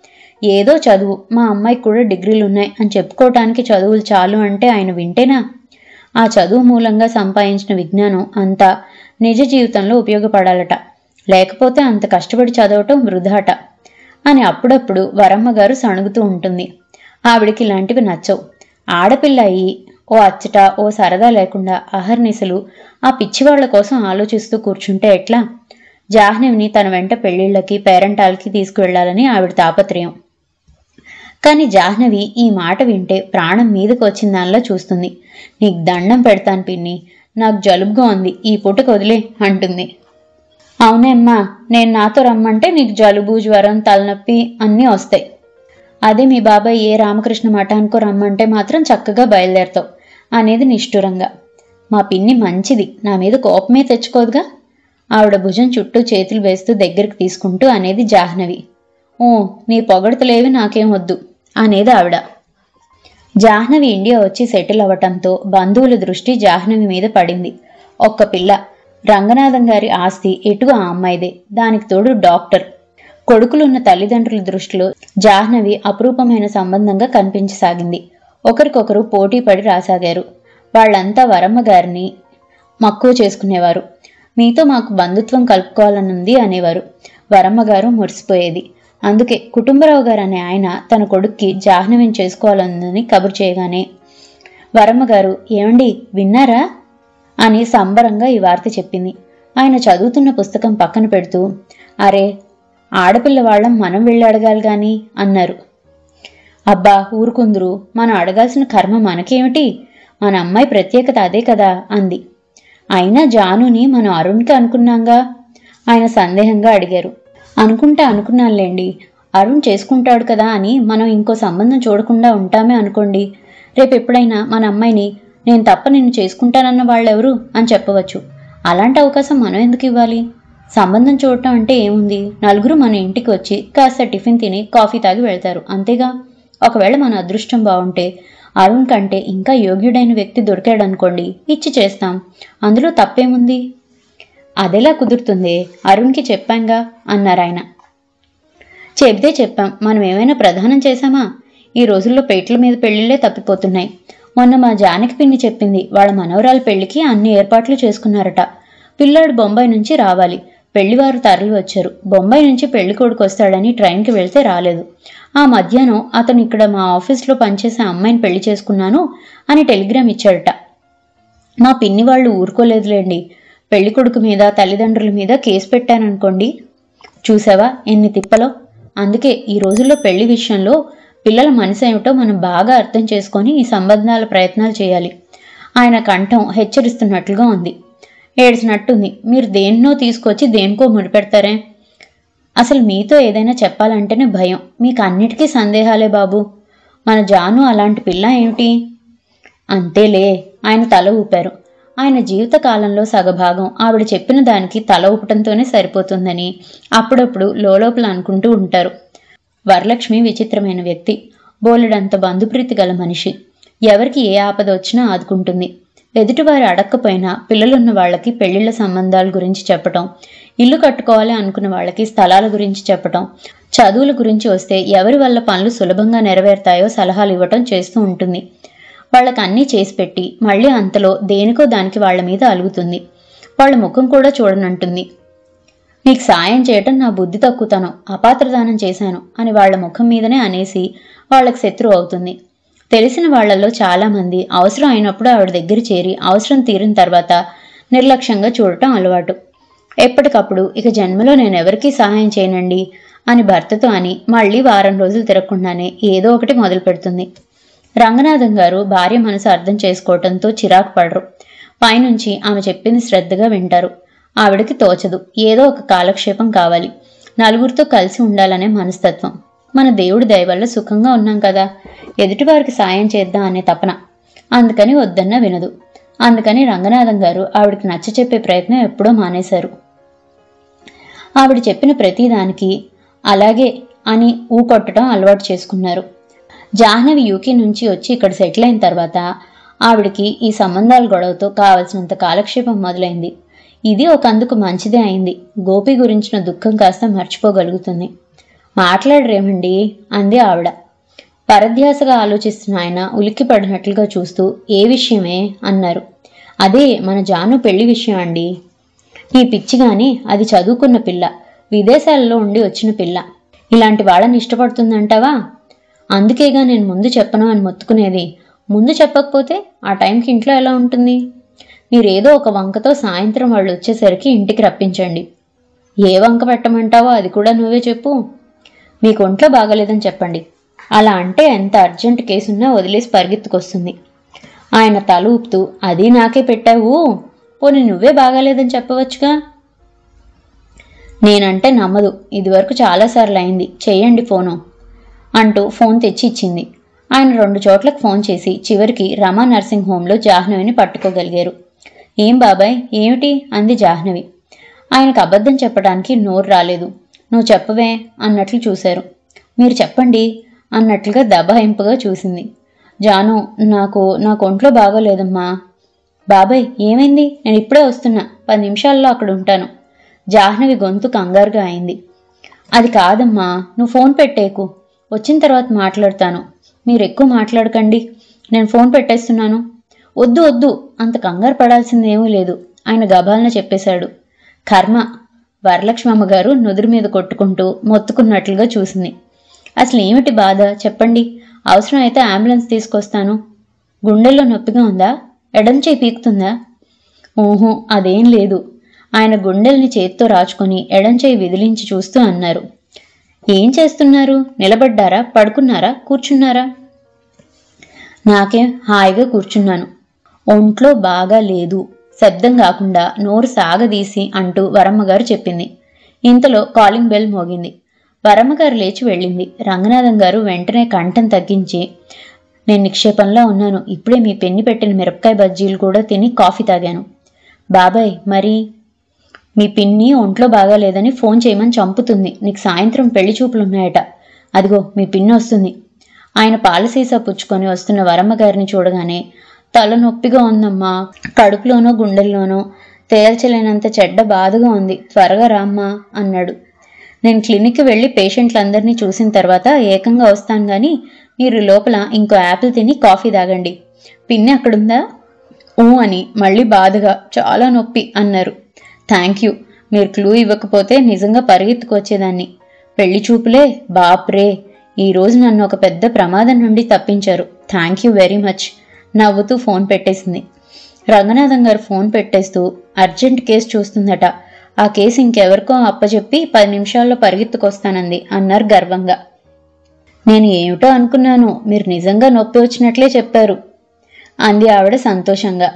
ఏదో చదువు మా అమ్మాయికి కూడా డిగ్రీలు ఉన్నాయి అని చెప్పుకోవటానికి చదువులు చాలు అంటే ఆయన వింటేనా ఆ చదువు మూలంగా సంపాదించిన విజ్ఞానం అంతా నిజ జీవితంలో ఉపయోగపడాలట లేకపోతే అంత కష్టపడి చదవటం వృధాట అని అప్పుడప్పుడు వరమ్మ గారు సణుగుతూ ఉంటుంది ఆవిడికి ఇలాంటివి నచ్చవు ఆడపిల్ల అయి ఓ అచ్చట ఓ సరదా లేకుండా అహర్నిశలు ఆ పిచ్చివాళ్ల కోసం ఆలోచిస్తూ కూర్చుంటే ఎట్లా జాహ్నవిని తన వెంట పెళ్లిళ్ళకి పేరంటాలకి తీసుకువెళ్లాలని ఆవిడ తాపత్రయం కానీ జాహ్నవి ఈ మాట వింటే ప్రాణం మీదకు వచ్చిన దానిలో చూస్తుంది నీకు దండం పెడతాను పిన్ని నాకు జలుబుగా ఉంది ఈ పూటకు వదిలే అంటుంది అవునే అమ్మా నేను నాతో రమ్మంటే నీకు జలుబు జ్వరం తలనొప్పి అన్నీ వస్తాయి అదే మీ బాబాయ్ ఏ రామకృష్ణ మఠానికో రమ్మంటే మాత్రం చక్కగా బయలుదేరతావు అనేది నిష్ఠురంగా మా పిన్ని మంచిది నా మీద కోపమే తెచ్చుకోదుగా ఆవిడ భుజం చుట్టూ చేతులు వేస్తూ దగ్గరికి తీసుకుంటూ అనేది జాహ్నవి ఓ నీ పొగడతలేవి నాకేం వద్దు అనేది ఆవిడ జాహ్నవి ఇండియా వచ్చి సెటిల్ అవ్వటంతో బంధువుల దృష్టి జాహ్నవి మీద పడింది ఒక్క పిల్ల రంగనాథం గారి ఆస్తి ఎటు ఆ అమ్మాయిదే దానికి తోడు డాక్టర్ కొడుకులున్న తల్లిదండ్రుల దృష్టిలో జాహ్నవి అపురూపమైన సంబంధంగా కనిపించసాగింది ఒకరికొకరు పోటీ పడి రాసాగారు వాళ్ళంతా వరమ్మ గారిని మక్కువ చేసుకునేవారు మీతో మాకు బంధుత్వం కలుపుకోవాలనుంది అనేవారు వరమ్మ గారు మురిసిపోయేది అందుకే కుటుంబరావు గారు అనే ఆయన తన కొడుక్కి జాహ్నవిని చేసుకోవాలనుందని కబురు చేయగానే వరమ్మ గారు ఏమండి విన్నారా అని సంబరంగా ఈ వార్త చెప్పింది ఆయన చదువుతున్న పుస్తకం పక్కన పెడుతూ అరే ఆడపిల్ల వాళ్ళం మనం వెళ్ళి అడగాలి గాని అన్నారు అబ్బా ఊరుకుందురు మనం అడగాల్సిన కర్మ మనకేమిటి మన అమ్మాయి ప్రత్యేకత అదే కదా అంది అయినా జానుని మనం అరుణ్కి అనుకున్నాంగా ఆయన సందేహంగా అడిగారు అనుకుంటా అనుకున్నానులేండి అరుణ్ చేసుకుంటాడు కదా అని మనం ఇంకో సంబంధం చూడకుండా ఉంటామే అనుకోండి రేపు ఎప్పుడైనా మన అమ్మాయిని నేను తప్ప నిన్ను చేసుకుంటానన్న వాళ్ళెవరు అని చెప్పవచ్చు అలాంటి అవకాశం మనం ఎందుకు ఇవ్వాలి సంబంధం చూడటం అంటే ఏముంది నలుగురు మన ఇంటికి వచ్చి కాస్త టిఫిన్ తిని కాఫీ తాగి వెళ్తారు అంతేగా ఒకవేళ మన అదృష్టం బాగుంటే అరుణ్ కంటే ఇంకా యోగ్యుడైన వ్యక్తి దొరికాడనుకోండి ఇచ్చి చేస్తాం అందులో తప్పేముంది అదెలా కుదురుతుంది అరుణ్కి చెప్పాంగా అన్నారాయన చెబితే చెప్పాం మనం ఏమైనా ప్రధానం చేశామా ఈ రోజుల్లో పేట్ల మీద పెళ్లిళ్లే తప్పిపోతున్నాయి మొన్న మా జానకి పిన్ని చెప్పింది వాళ్ళ మనవరాల పెళ్లికి అన్ని ఏర్పాట్లు చేసుకున్నారట పిల్లాడు బొంబాయి నుంచి రావాలి పెళ్లివారు తరలి వచ్చారు బొంబాయి నుంచి పెళ్లి కొడుకు వస్తాడని ట్రైన్కి వెళ్తే రాలేదు ఆ మధ్యాహ్నం అతను ఇక్కడ మా ఆఫీస్లో పనిచేసే అమ్మాయిని పెళ్లి చేసుకున్నాను అని టెలిగ్రామ్ ఇచ్చాడట మా పిన్ని వాళ్ళు ఊరుకోలేదులేండి పెళ్లి కొడుకు మీద తల్లిదండ్రుల మీద కేసు పెట్టాననుకోండి చూసావా ఎన్ని తిప్పలో అందుకే ఈ రోజుల్లో పెళ్లి విషయంలో పిల్లల మనసు ఏమిటో మనం బాగా అర్థం చేసుకొని ఈ సంబంధాల ప్రయత్నాలు చేయాలి ఆయన కంఠం హెచ్చరిస్తున్నట్లుగా ఉంది ఏడ్చినట్టుంది మీరు దేన్నో తీసుకొచ్చి దేనికో ముడిపెడతారే అసలు మీతో ఏదైనా చెప్పాలంటేనే భయం మీకు అన్నిటికీ సందేహాలే బాబు మన జాను అలాంటి పిల్ల ఏమిటి అంతేలే ఆయన తల ఊపారు ఆయన జీవిత కాలంలో సగభాగం ఆవిడ చెప్పిన దానికి తల ఊపటంతోనే సరిపోతుందని అప్పుడప్పుడు లోలోపల అనుకుంటూ ఉంటారు వరలక్ష్మి విచిత్రమైన వ్యక్తి బోలెడంత బంధుప్రీతి గల మనిషి ఎవరికి ఏ ఆపద వచ్చినా ఆదుకుంటుంది ఎదుటివారి అడక్కపోయినా పిల్లలున్న వాళ్ళకి పెళ్లిళ్ల సంబంధాల గురించి చెప్పటం ఇల్లు కట్టుకోవాలి అనుకున్న వాళ్ళకి స్థలాల గురించి చెప్పటం చదువుల గురించి వస్తే ఎవరి వల్ల పనులు సులభంగా నెరవేరుతాయో సలహాలు ఇవ్వటం చేస్తూ ఉంటుంది వాళ్ళకి అన్నీ చేసి పెట్టి మళ్ళీ అంతలో దేనికో దానికి వాళ్ళ మీద అలుగుతుంది వాళ్ళ ముఖం కూడా చూడనంటుంది నీకు సాయం చేయటం నా బుద్ధి తక్కువతనం అపాత్రదానం చేశాను అని వాళ్ళ ముఖం మీదనే అనేసి వాళ్ళకి శత్రువు అవుతుంది తెలిసిన వాళ్ళల్లో చాలామంది అవసరం అయినప్పుడు ఆవిడ దగ్గర చేరి అవసరం తీరిన తర్వాత నిర్లక్ష్యంగా చూడటం అలవాటు ఎప్పటికప్పుడు ఇక జన్మలో నేను ఎవరికీ సహాయం చేయనండి అని భర్తతో అని మళ్ళీ వారం రోజులు తిరగకుండానే ఏదో ఒకటి మొదలు పెడుతుంది రంగనాథం గారు భార్య మనసు అర్థం చేసుకోవటంతో చిరాకు పడరు పైనుంచి ఆమె చెప్పింది శ్రద్ధగా వింటారు ఆవిడకి తోచదు ఏదో ఒక కాలక్షేపం కావాలి నలుగురితో కలిసి ఉండాలనే మనస్తత్వం మన దేవుడి దయ వల్ల సుఖంగా ఉన్నాం కదా ఎదుటివారికి సాయం చేద్దాం అనే తపన అందుకని వద్దన్నా వినదు అందుకని రంగనాథం గారు ఆవిడకి నచ్చ చెప్పే ప్రయత్నం ఎప్పుడో మానేశారు ఆవిడ చెప్పిన ప్రతిదానికి అలాగే అని ఊకొట్టడం అలవాటు చేసుకున్నారు జాహ్నవి యూకే నుంచి వచ్చి ఇక్కడ సెటిల్ అయిన తర్వాత ఆవిడకి ఈ సంబంధాల గొడవతో కావలసినంత కాలక్షేపం మొదలైంది ఇది ఒక అందుకు మంచిదే అయింది గోపి గురించిన దుఃఖం కాస్త మర్చిపోగలుగుతుంది మాట్లాడరేమండి అంది ఆవిడ పరధ్యాసగా ఆలోచిస్తున్న ఆయన ఉలిక్కి పడినట్లుగా చూస్తూ ఏ విషయమే అన్నారు అదే మన జాను పెళ్లి విషయం అండి ఈ పిచ్చి గాని అది చదువుకున్న పిల్ల విదేశాలలో ఉండి వచ్చిన పిల్ల ఇలాంటి వాళ్ళని ఇష్టపడుతుందంటావా అందుకేగా నేను ముందు చెప్పను అని మొత్తుకునేది ముందు చెప్పకపోతే ఆ టైంకి ఇంట్లో ఎలా ఉంటుంది మీరేదో ఒక వంకతో సాయంత్రం వాళ్ళు వచ్చేసరికి ఇంటికి రప్పించండి ఏ వంక పెట్టమంటావో అది కూడా నువ్వే చెప్పు మీకు ఒంట్లో బాగలేదని చెప్పండి అలా అంటే ఎంత అర్జెంట్ కేసున్నా వదిలేసి పరిగెత్తుకొస్తుంది ఆయన తల ఊపుతూ అది నాకే పెట్టావు పోనీ నువ్వే బాగాలేదని చెప్పవచ్చుగా నేనంటే నమ్మదు ఇదివరకు చాలాసార్లు అయింది చెయ్యండి ఫోను అంటూ ఫోన్ తెచ్చి ఇచ్చింది ఆయన రెండు చోట్లకు ఫోన్ చేసి చివరికి రమా నర్సింగ్ హోంలో జాహ్నవిని పట్టుకోగలిగారు ఏం బాబాయ్ ఏమిటి అంది జాహ్నవి ఆయనకు అబద్ధం చెప్పడానికి నోరు రాలేదు నువ్వు చెప్పవే అన్నట్లు చూశారు మీరు చెప్పండి అన్నట్లుగా దబాయింపుగా చూసింది జాను నాకు నాకు ఒంట్లో బాగోలేదమ్మా బాబాయ్ ఏమైంది నేను ఇప్పుడే వస్తున్నా పది నిమిషాల్లో అక్కడ ఉంటాను జాహ్నవి గొంతు కంగారుగా అయింది అది కాదమ్మా నువ్వు ఫోన్ పెట్టేకు వచ్చిన తర్వాత మాట్లాడతాను మీరు ఎక్కువ మాట్లాడకండి నేను ఫోన్ పెట్టేస్తున్నాను వద్దు వద్దు అంత కంగారు పడాల్సింది ఏమీ లేదు ఆయన గబాలన చెప్పేశాడు కర్మ వరలక్ష్మి అమ్మగారు నుదురు మీద కొట్టుకుంటూ మొత్తుకున్నట్లుగా చూసింది అసలు ఏమిటి బాధ చెప్పండి అవసరం అయితే అంబులెన్స్ తీసుకొస్తాను గుండెల్లో నొప్పిగా ఉందా ఎడం చేయి పీకుతుందా ఊహు అదేం లేదు ఆయన గుండెల్ని చేత్తో రాచుకొని ఎడం చేయి విదిలించి చూస్తూ అన్నారు ఏం చేస్తున్నారు నిలబడ్డారా పడుకున్నారా కూర్చున్నారా నాకేం హాయిగా కూర్చున్నాను ఒంట్లో బాగా లేదు శబ్దం కాకుండా నోరు సాగదీసి అంటూ వరమ్మగారు చెప్పింది ఇంతలో కాలింగ్ బెల్ మోగింది వరమ్మగారు లేచి వెళ్ళింది రంగనాథం గారు వెంటనే కంఠం తగ్గించి నేను నిక్షేపంలో ఉన్నాను ఇప్పుడే మీ పెన్ని పెట్టిన మిరపకాయ బజ్జీలు కూడా తిని కాఫీ తాగాను బాబాయ్ మరి మీ పిన్ని ఒంట్లో బాగాలేదని ఫోన్ చేయమని చంపుతుంది నీకు సాయంత్రం పెళ్లి చూపులు ఉన్నాయట అదిగో మీ పిన్ని వస్తుంది ఆయన పాలసీసా పుచ్చుకొని వస్తున్న వరమ్మ గారిని చూడగానే తల నొప్పిగా ఉందమ్మా కడుపులోనో గుండెల్లోనో తేల్చలేనంత చెడ్డ బాధగా ఉంది త్వరగా రామ్మా అన్నాడు నేను క్లినిక్కి వెళ్ళి పేషెంట్లందరినీ చూసిన తర్వాత ఏకంగా వస్తాను కానీ మీరు లోపల ఇంకో యాపిల్ తిని కాఫీ తాగండి పిన్ని అక్కడుందా ఊ అని మళ్ళీ బాధగా చాలా నొప్పి అన్నారు థ్యాంక్ యూ మీరు క్లూ ఇవ్వకపోతే నిజంగా పరిగెత్తుకొచ్చేదాన్ని పెళ్లి చూపులే బాప్రే ఈ రోజు నన్ను ఒక పెద్ద ప్రమాదం నుండి తప్పించారు థ్యాంక్ యూ వెరీ మచ్ నవ్వుతూ ఫోన్ పెట్టేసింది రంగనాథం గారు ఫోన్ పెట్టేస్తూ అర్జెంట్ కేసు చూస్తుందట ఆ కేసు ఇంకెవరికో అప్పచెప్పి పది నిమిషాల్లో పరిగెత్తుకొస్తానంది అన్నారు గర్వంగా నేను ఏమిటో అనుకున్నాను మీరు నిజంగా నొప్పి వచ్చినట్లే చెప్పారు అంది ఆవిడ సంతోషంగా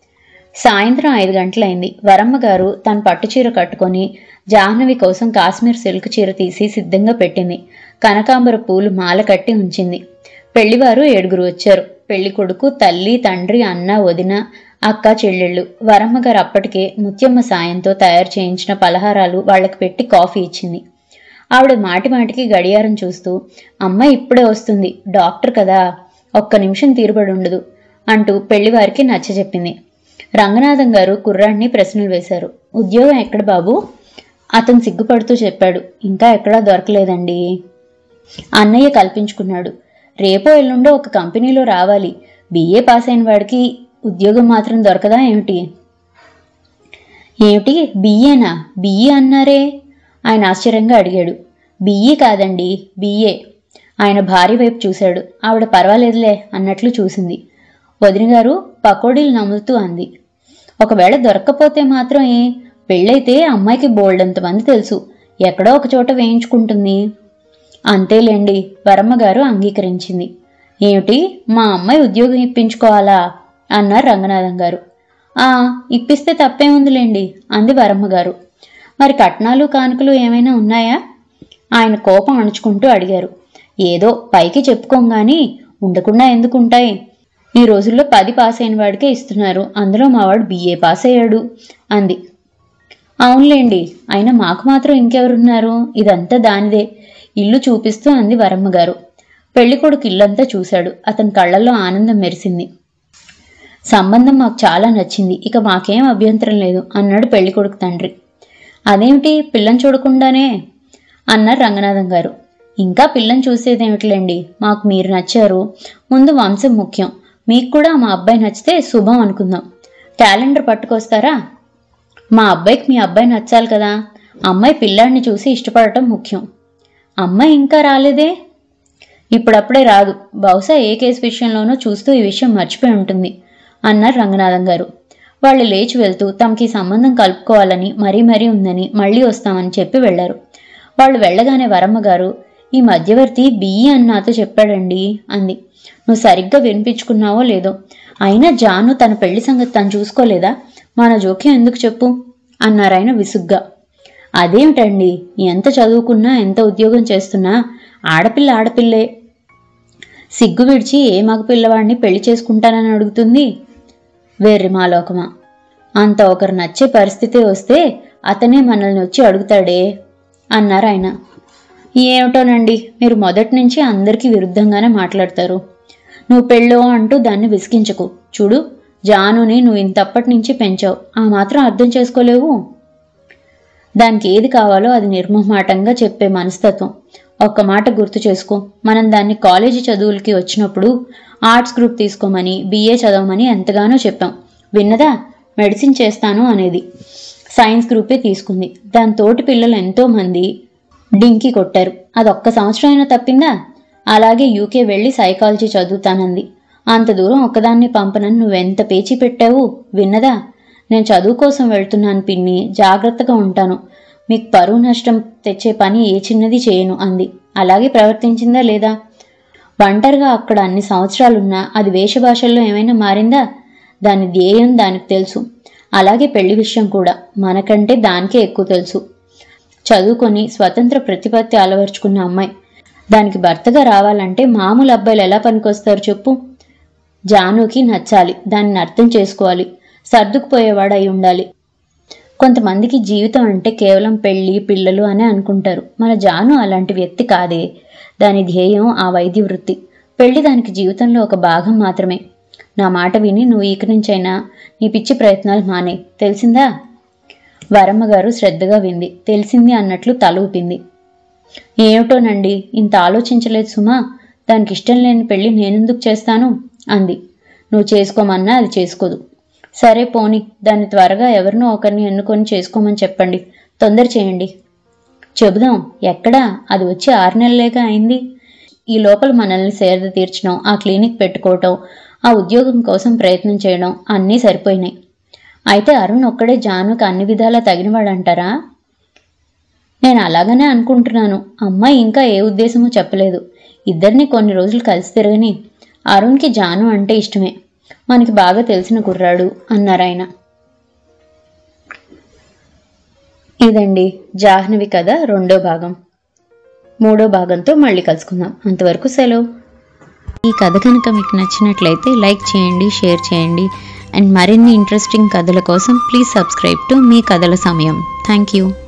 సాయంత్రం ఐదు గంటలైంది వరమ్మ గారు తన పట్టుచీర కట్టుకొని జాహ్నవి కోసం కాశ్మీర్ సిల్క్ చీర తీసి సిద్ధంగా పెట్టింది కనకాంబర పూలు మాల కట్టి ఉంచింది పెళ్లివారు ఏడుగురు వచ్చారు పెళ్లి కొడుకు తల్లి తండ్రి అన్న వదిన అక్క చెల్లెళ్ళు వరమ్మ గారు అప్పటికే ముత్యమ్మ సాయంతో తయారు చేయించిన పలహారాలు వాళ్ళకి పెట్టి కాఫీ ఇచ్చింది ఆవిడ మాటి మాటికి గడియారం చూస్తూ అమ్మ ఇప్పుడే వస్తుంది డాక్టర్ కదా ఒక్క నిమిషం తీరుబడి ఉండదు అంటూ పెళ్లివారికి నచ్చజెప్పింది రంగనాథం గారు కుర్రాడిని ప్రశ్నలు వేశారు ఉద్యోగం ఎక్కడ బాబు అతను సిగ్గుపడుతూ చెప్పాడు ఇంకా ఎక్కడా దొరకలేదండి అన్నయ్య కల్పించుకున్నాడు రేపో ఎల్లుండో ఒక కంపెనీలో రావాలి బిఏ పాస్ అయిన వాడికి ఉద్యోగం మాత్రం దొరకదా ఏమిటి ఏమిటి బిఏనా బిఏ అన్నారే ఆయన ఆశ్చర్యంగా అడిగాడు బిఈ కాదండి బిఏ ఆయన భార్య వైపు చూశాడు ఆవిడ పర్వాలేదులే అన్నట్లు చూసింది వదిన గారు పకోడీలు నములుతూ అంది ఒకవేళ దొరక్కపోతే మాత్రం ఏ పెళ్ళైతే అమ్మాయికి బోల్డంత మంది తెలుసు ఎక్కడో ఒక చోట వేయించుకుంటుంది అంతేలేండి వరమ్మగారు అంగీకరించింది ఏమిటి మా అమ్మాయి ఉద్యోగం ఇప్పించుకోవాలా అన్నారు రంగనాథం గారు ఆ ఇప్పిస్తే తప్పేముందిలేండి అంది వరమ్మగారు మరి కట్నాలు కానుకలు ఏమైనా ఉన్నాయా ఆయన కోపం అణుచుకుంటూ అడిగారు ఏదో పైకి చెప్పుకోగాని ఉండకుండా ఎందుకుంటాయి ఈ రోజుల్లో పది పాస్ అయిన వాడికే ఇస్తున్నారు అందులో మావాడు బిఏ పాస్ అయ్యాడు అంది అవునులేండి అయినా మాకు మాత్రం ఇంకెవరున్నారు ఇదంతా దానిదే ఇల్లు చూపిస్తూ అంది వరమ్మ గారు పెళ్లికొడుకు ఇల్లంతా చూశాడు అతని కళ్ళల్లో ఆనందం మెరిసింది సంబంధం మాకు చాలా నచ్చింది ఇక మాకేం అభ్యంతరం లేదు అన్నాడు పెళ్లికొడుకు తండ్రి అదేమిటి పిల్లని చూడకుండానే అన్నారు రంగనాథం గారు ఇంకా పిల్లని చూసేదేమిటిలేండి మాకు మీరు నచ్చారు ముందు వంశం ముఖ్యం మీకు కూడా మా అబ్బాయి నచ్చితే శుభం అనుకుందాం క్యాలెండర్ పట్టుకొస్తారా మా అబ్బాయికి మీ అబ్బాయి నచ్చాలి కదా అమ్మాయి పిల్లాడిని చూసి ఇష్టపడటం ముఖ్యం అమ్మాయి ఇంకా రాలేదే ఇప్పుడప్పుడే రాదు బహుశా ఏ కేసు విషయంలోనూ చూస్తూ ఈ విషయం మర్చిపోయి ఉంటుంది అన్నారు రంగనాథం గారు వాళ్ళు లేచి వెళ్తూ తమకి ఈ సంబంధం కలుపుకోవాలని మరీ మరీ ఉందని మళ్ళీ వస్తామని చెప్పి వెళ్లారు వాళ్ళు వెళ్ళగానే వరమ్మ గారు ఈ మధ్యవర్తి బియ్యి అని నాతో చెప్పాడండి అంది నువ్వు సరిగ్గా వినిపించుకున్నావో లేదో అయినా జాను తన పెళ్లి సంగతి తను చూసుకోలేదా మన జోక్యం ఎందుకు చెప్పు అన్నారాయన విసుగ్గా అదేమిటండి ఎంత చదువుకున్నా ఎంత ఉద్యోగం చేస్తున్నా ఆడపిల్ల ఆడపిల్లే సిగ్గు విడిచి ఏ మగపిల్లవాడిని పెళ్లి చేసుకుంటానని అడుగుతుంది వేర్రి మాలోకమా అంత ఒకరు నచ్చే పరిస్థితి వస్తే అతనే మనల్ని వచ్చి అడుగుతాడే అన్నారు ఆయన ఏమిటోనండి మీరు మొదటి నుంచి అందరికీ విరుద్ధంగానే మాట్లాడతారు నువ్వు పెళ్ళో అంటూ దాన్ని విసిగించకు చూడు జానుని నువ్వు ఇంతప్పటి నుంచి పెంచావు ఆ మాత్రం అర్థం చేసుకోలేవు దానికి ఏది కావాలో అది నిర్మోహమాటంగా చెప్పే మనస్తత్వం ఒక్క మాట గుర్తు చేసుకో మనం దాన్ని కాలేజీ చదువులకి వచ్చినప్పుడు ఆర్ట్స్ గ్రూప్ తీసుకోమని బీఏ చదవమని ఎంతగానో చెప్పాం విన్నదా మెడిసిన్ చేస్తాను అనేది సైన్స్ గ్రూపే తీసుకుంది దాని తోటి పిల్లలు ఎంతో మంది డింకి కొట్టారు అది ఒక్క సంవత్సరం అయినా తప్పిందా అలాగే యూకే వెళ్ళి సైకాలజీ చదువుతానంది అంత దూరం ఒక్కదాన్ని పంపనని నువ్వెంత పేచీ పెట్టావు విన్నదా నేను చదువు కోసం వెళ్తున్నాను పిన్ని జాగ్రత్తగా ఉంటాను మీకు పరువు నష్టం తెచ్చే పని ఏ చిన్నది చేయను అంది అలాగే ప్రవర్తించిందా లేదా ఒంటరిగా అక్కడ అన్ని సంవత్సరాలున్నా అది వేషభాషల్లో ఏమైనా మారిందా దాని ధ్యేయం దానికి తెలుసు అలాగే పెళ్లి విషయం కూడా మనకంటే దానికే ఎక్కువ తెలుసు చదువుకొని స్వతంత్ర ప్రతిపత్తి అలవర్చుకున్న అమ్మాయి దానికి భర్తగా రావాలంటే మామూలు అబ్బాయిలు ఎలా పనికొస్తారు చెప్పు జానుకి నచ్చాలి దాన్ని అర్థం చేసుకోవాలి సర్దుకుపోయేవాడు అయి ఉండాలి కొంతమందికి జీవితం అంటే కేవలం పెళ్లి పిల్లలు అనే అనుకుంటారు మన జాను అలాంటి వ్యక్తి కాదే దాని ధ్యేయం ఆ వైద్య వృత్తి పెళ్లి దానికి జీవితంలో ఒక భాగం మాత్రమే నా మాట విని నువ్వు ఇక నుంచైనా నీ పిచ్చి ప్రయత్నాలు మానే తెలిసిందా వరమ్మ గారు శ్రద్ధగా వింది తెలిసింది అన్నట్లు తల ఊపింది ఏమిటోనండి ఇంత ఆలోచించలేదు సుమా దానికి ఇష్టం లేని పెళ్లి నేనెందుకు చేస్తాను అంది నువ్వు చేసుకోమన్నా అది చేసుకోదు సరే పోని దాన్ని త్వరగా ఎవరినో ఒకరిని ఎన్నుకొని చేసుకోమని చెప్పండి తొందర చేయండి చెబుదాం ఎక్కడా అది వచ్చి ఆరు నెలలేగా అయింది ఈ లోపల మనల్ని సేద తీర్చడం ఆ క్లినిక్ పెట్టుకోవటం ఆ ఉద్యోగం కోసం ప్రయత్నం చేయడం అన్నీ సరిపోయినాయి అయితే అరుణ్ ఒక్కడే జానుకు అన్ని విధాలా తగినవాడంటారా నేను అలాగనే అనుకుంటున్నాను అమ్మాయి ఇంకా ఏ ఉద్దేశమో చెప్పలేదు ఇద్దరిని కొన్ని రోజులు కలిసి తిరగని అరుణ్కి జాను అంటే ఇష్టమే మనకి బాగా తెలిసిన కుర్రాడు అన్నారాయన ఇదండి జాహ్నవి కథ రెండో భాగం మూడో భాగంతో మళ్ళీ కలుసుకుందాం అంతవరకు సెలవు ఈ కథ కనుక మీకు నచ్చినట్లయితే లైక్ చేయండి షేర్ చేయండి అండ్ మరిన్ని ఇంట్రెస్టింగ్ కథల కోసం ప్లీజ్ సబ్స్క్రైబ్ టు మీ కథల సమయం థ్యాంక్ యూ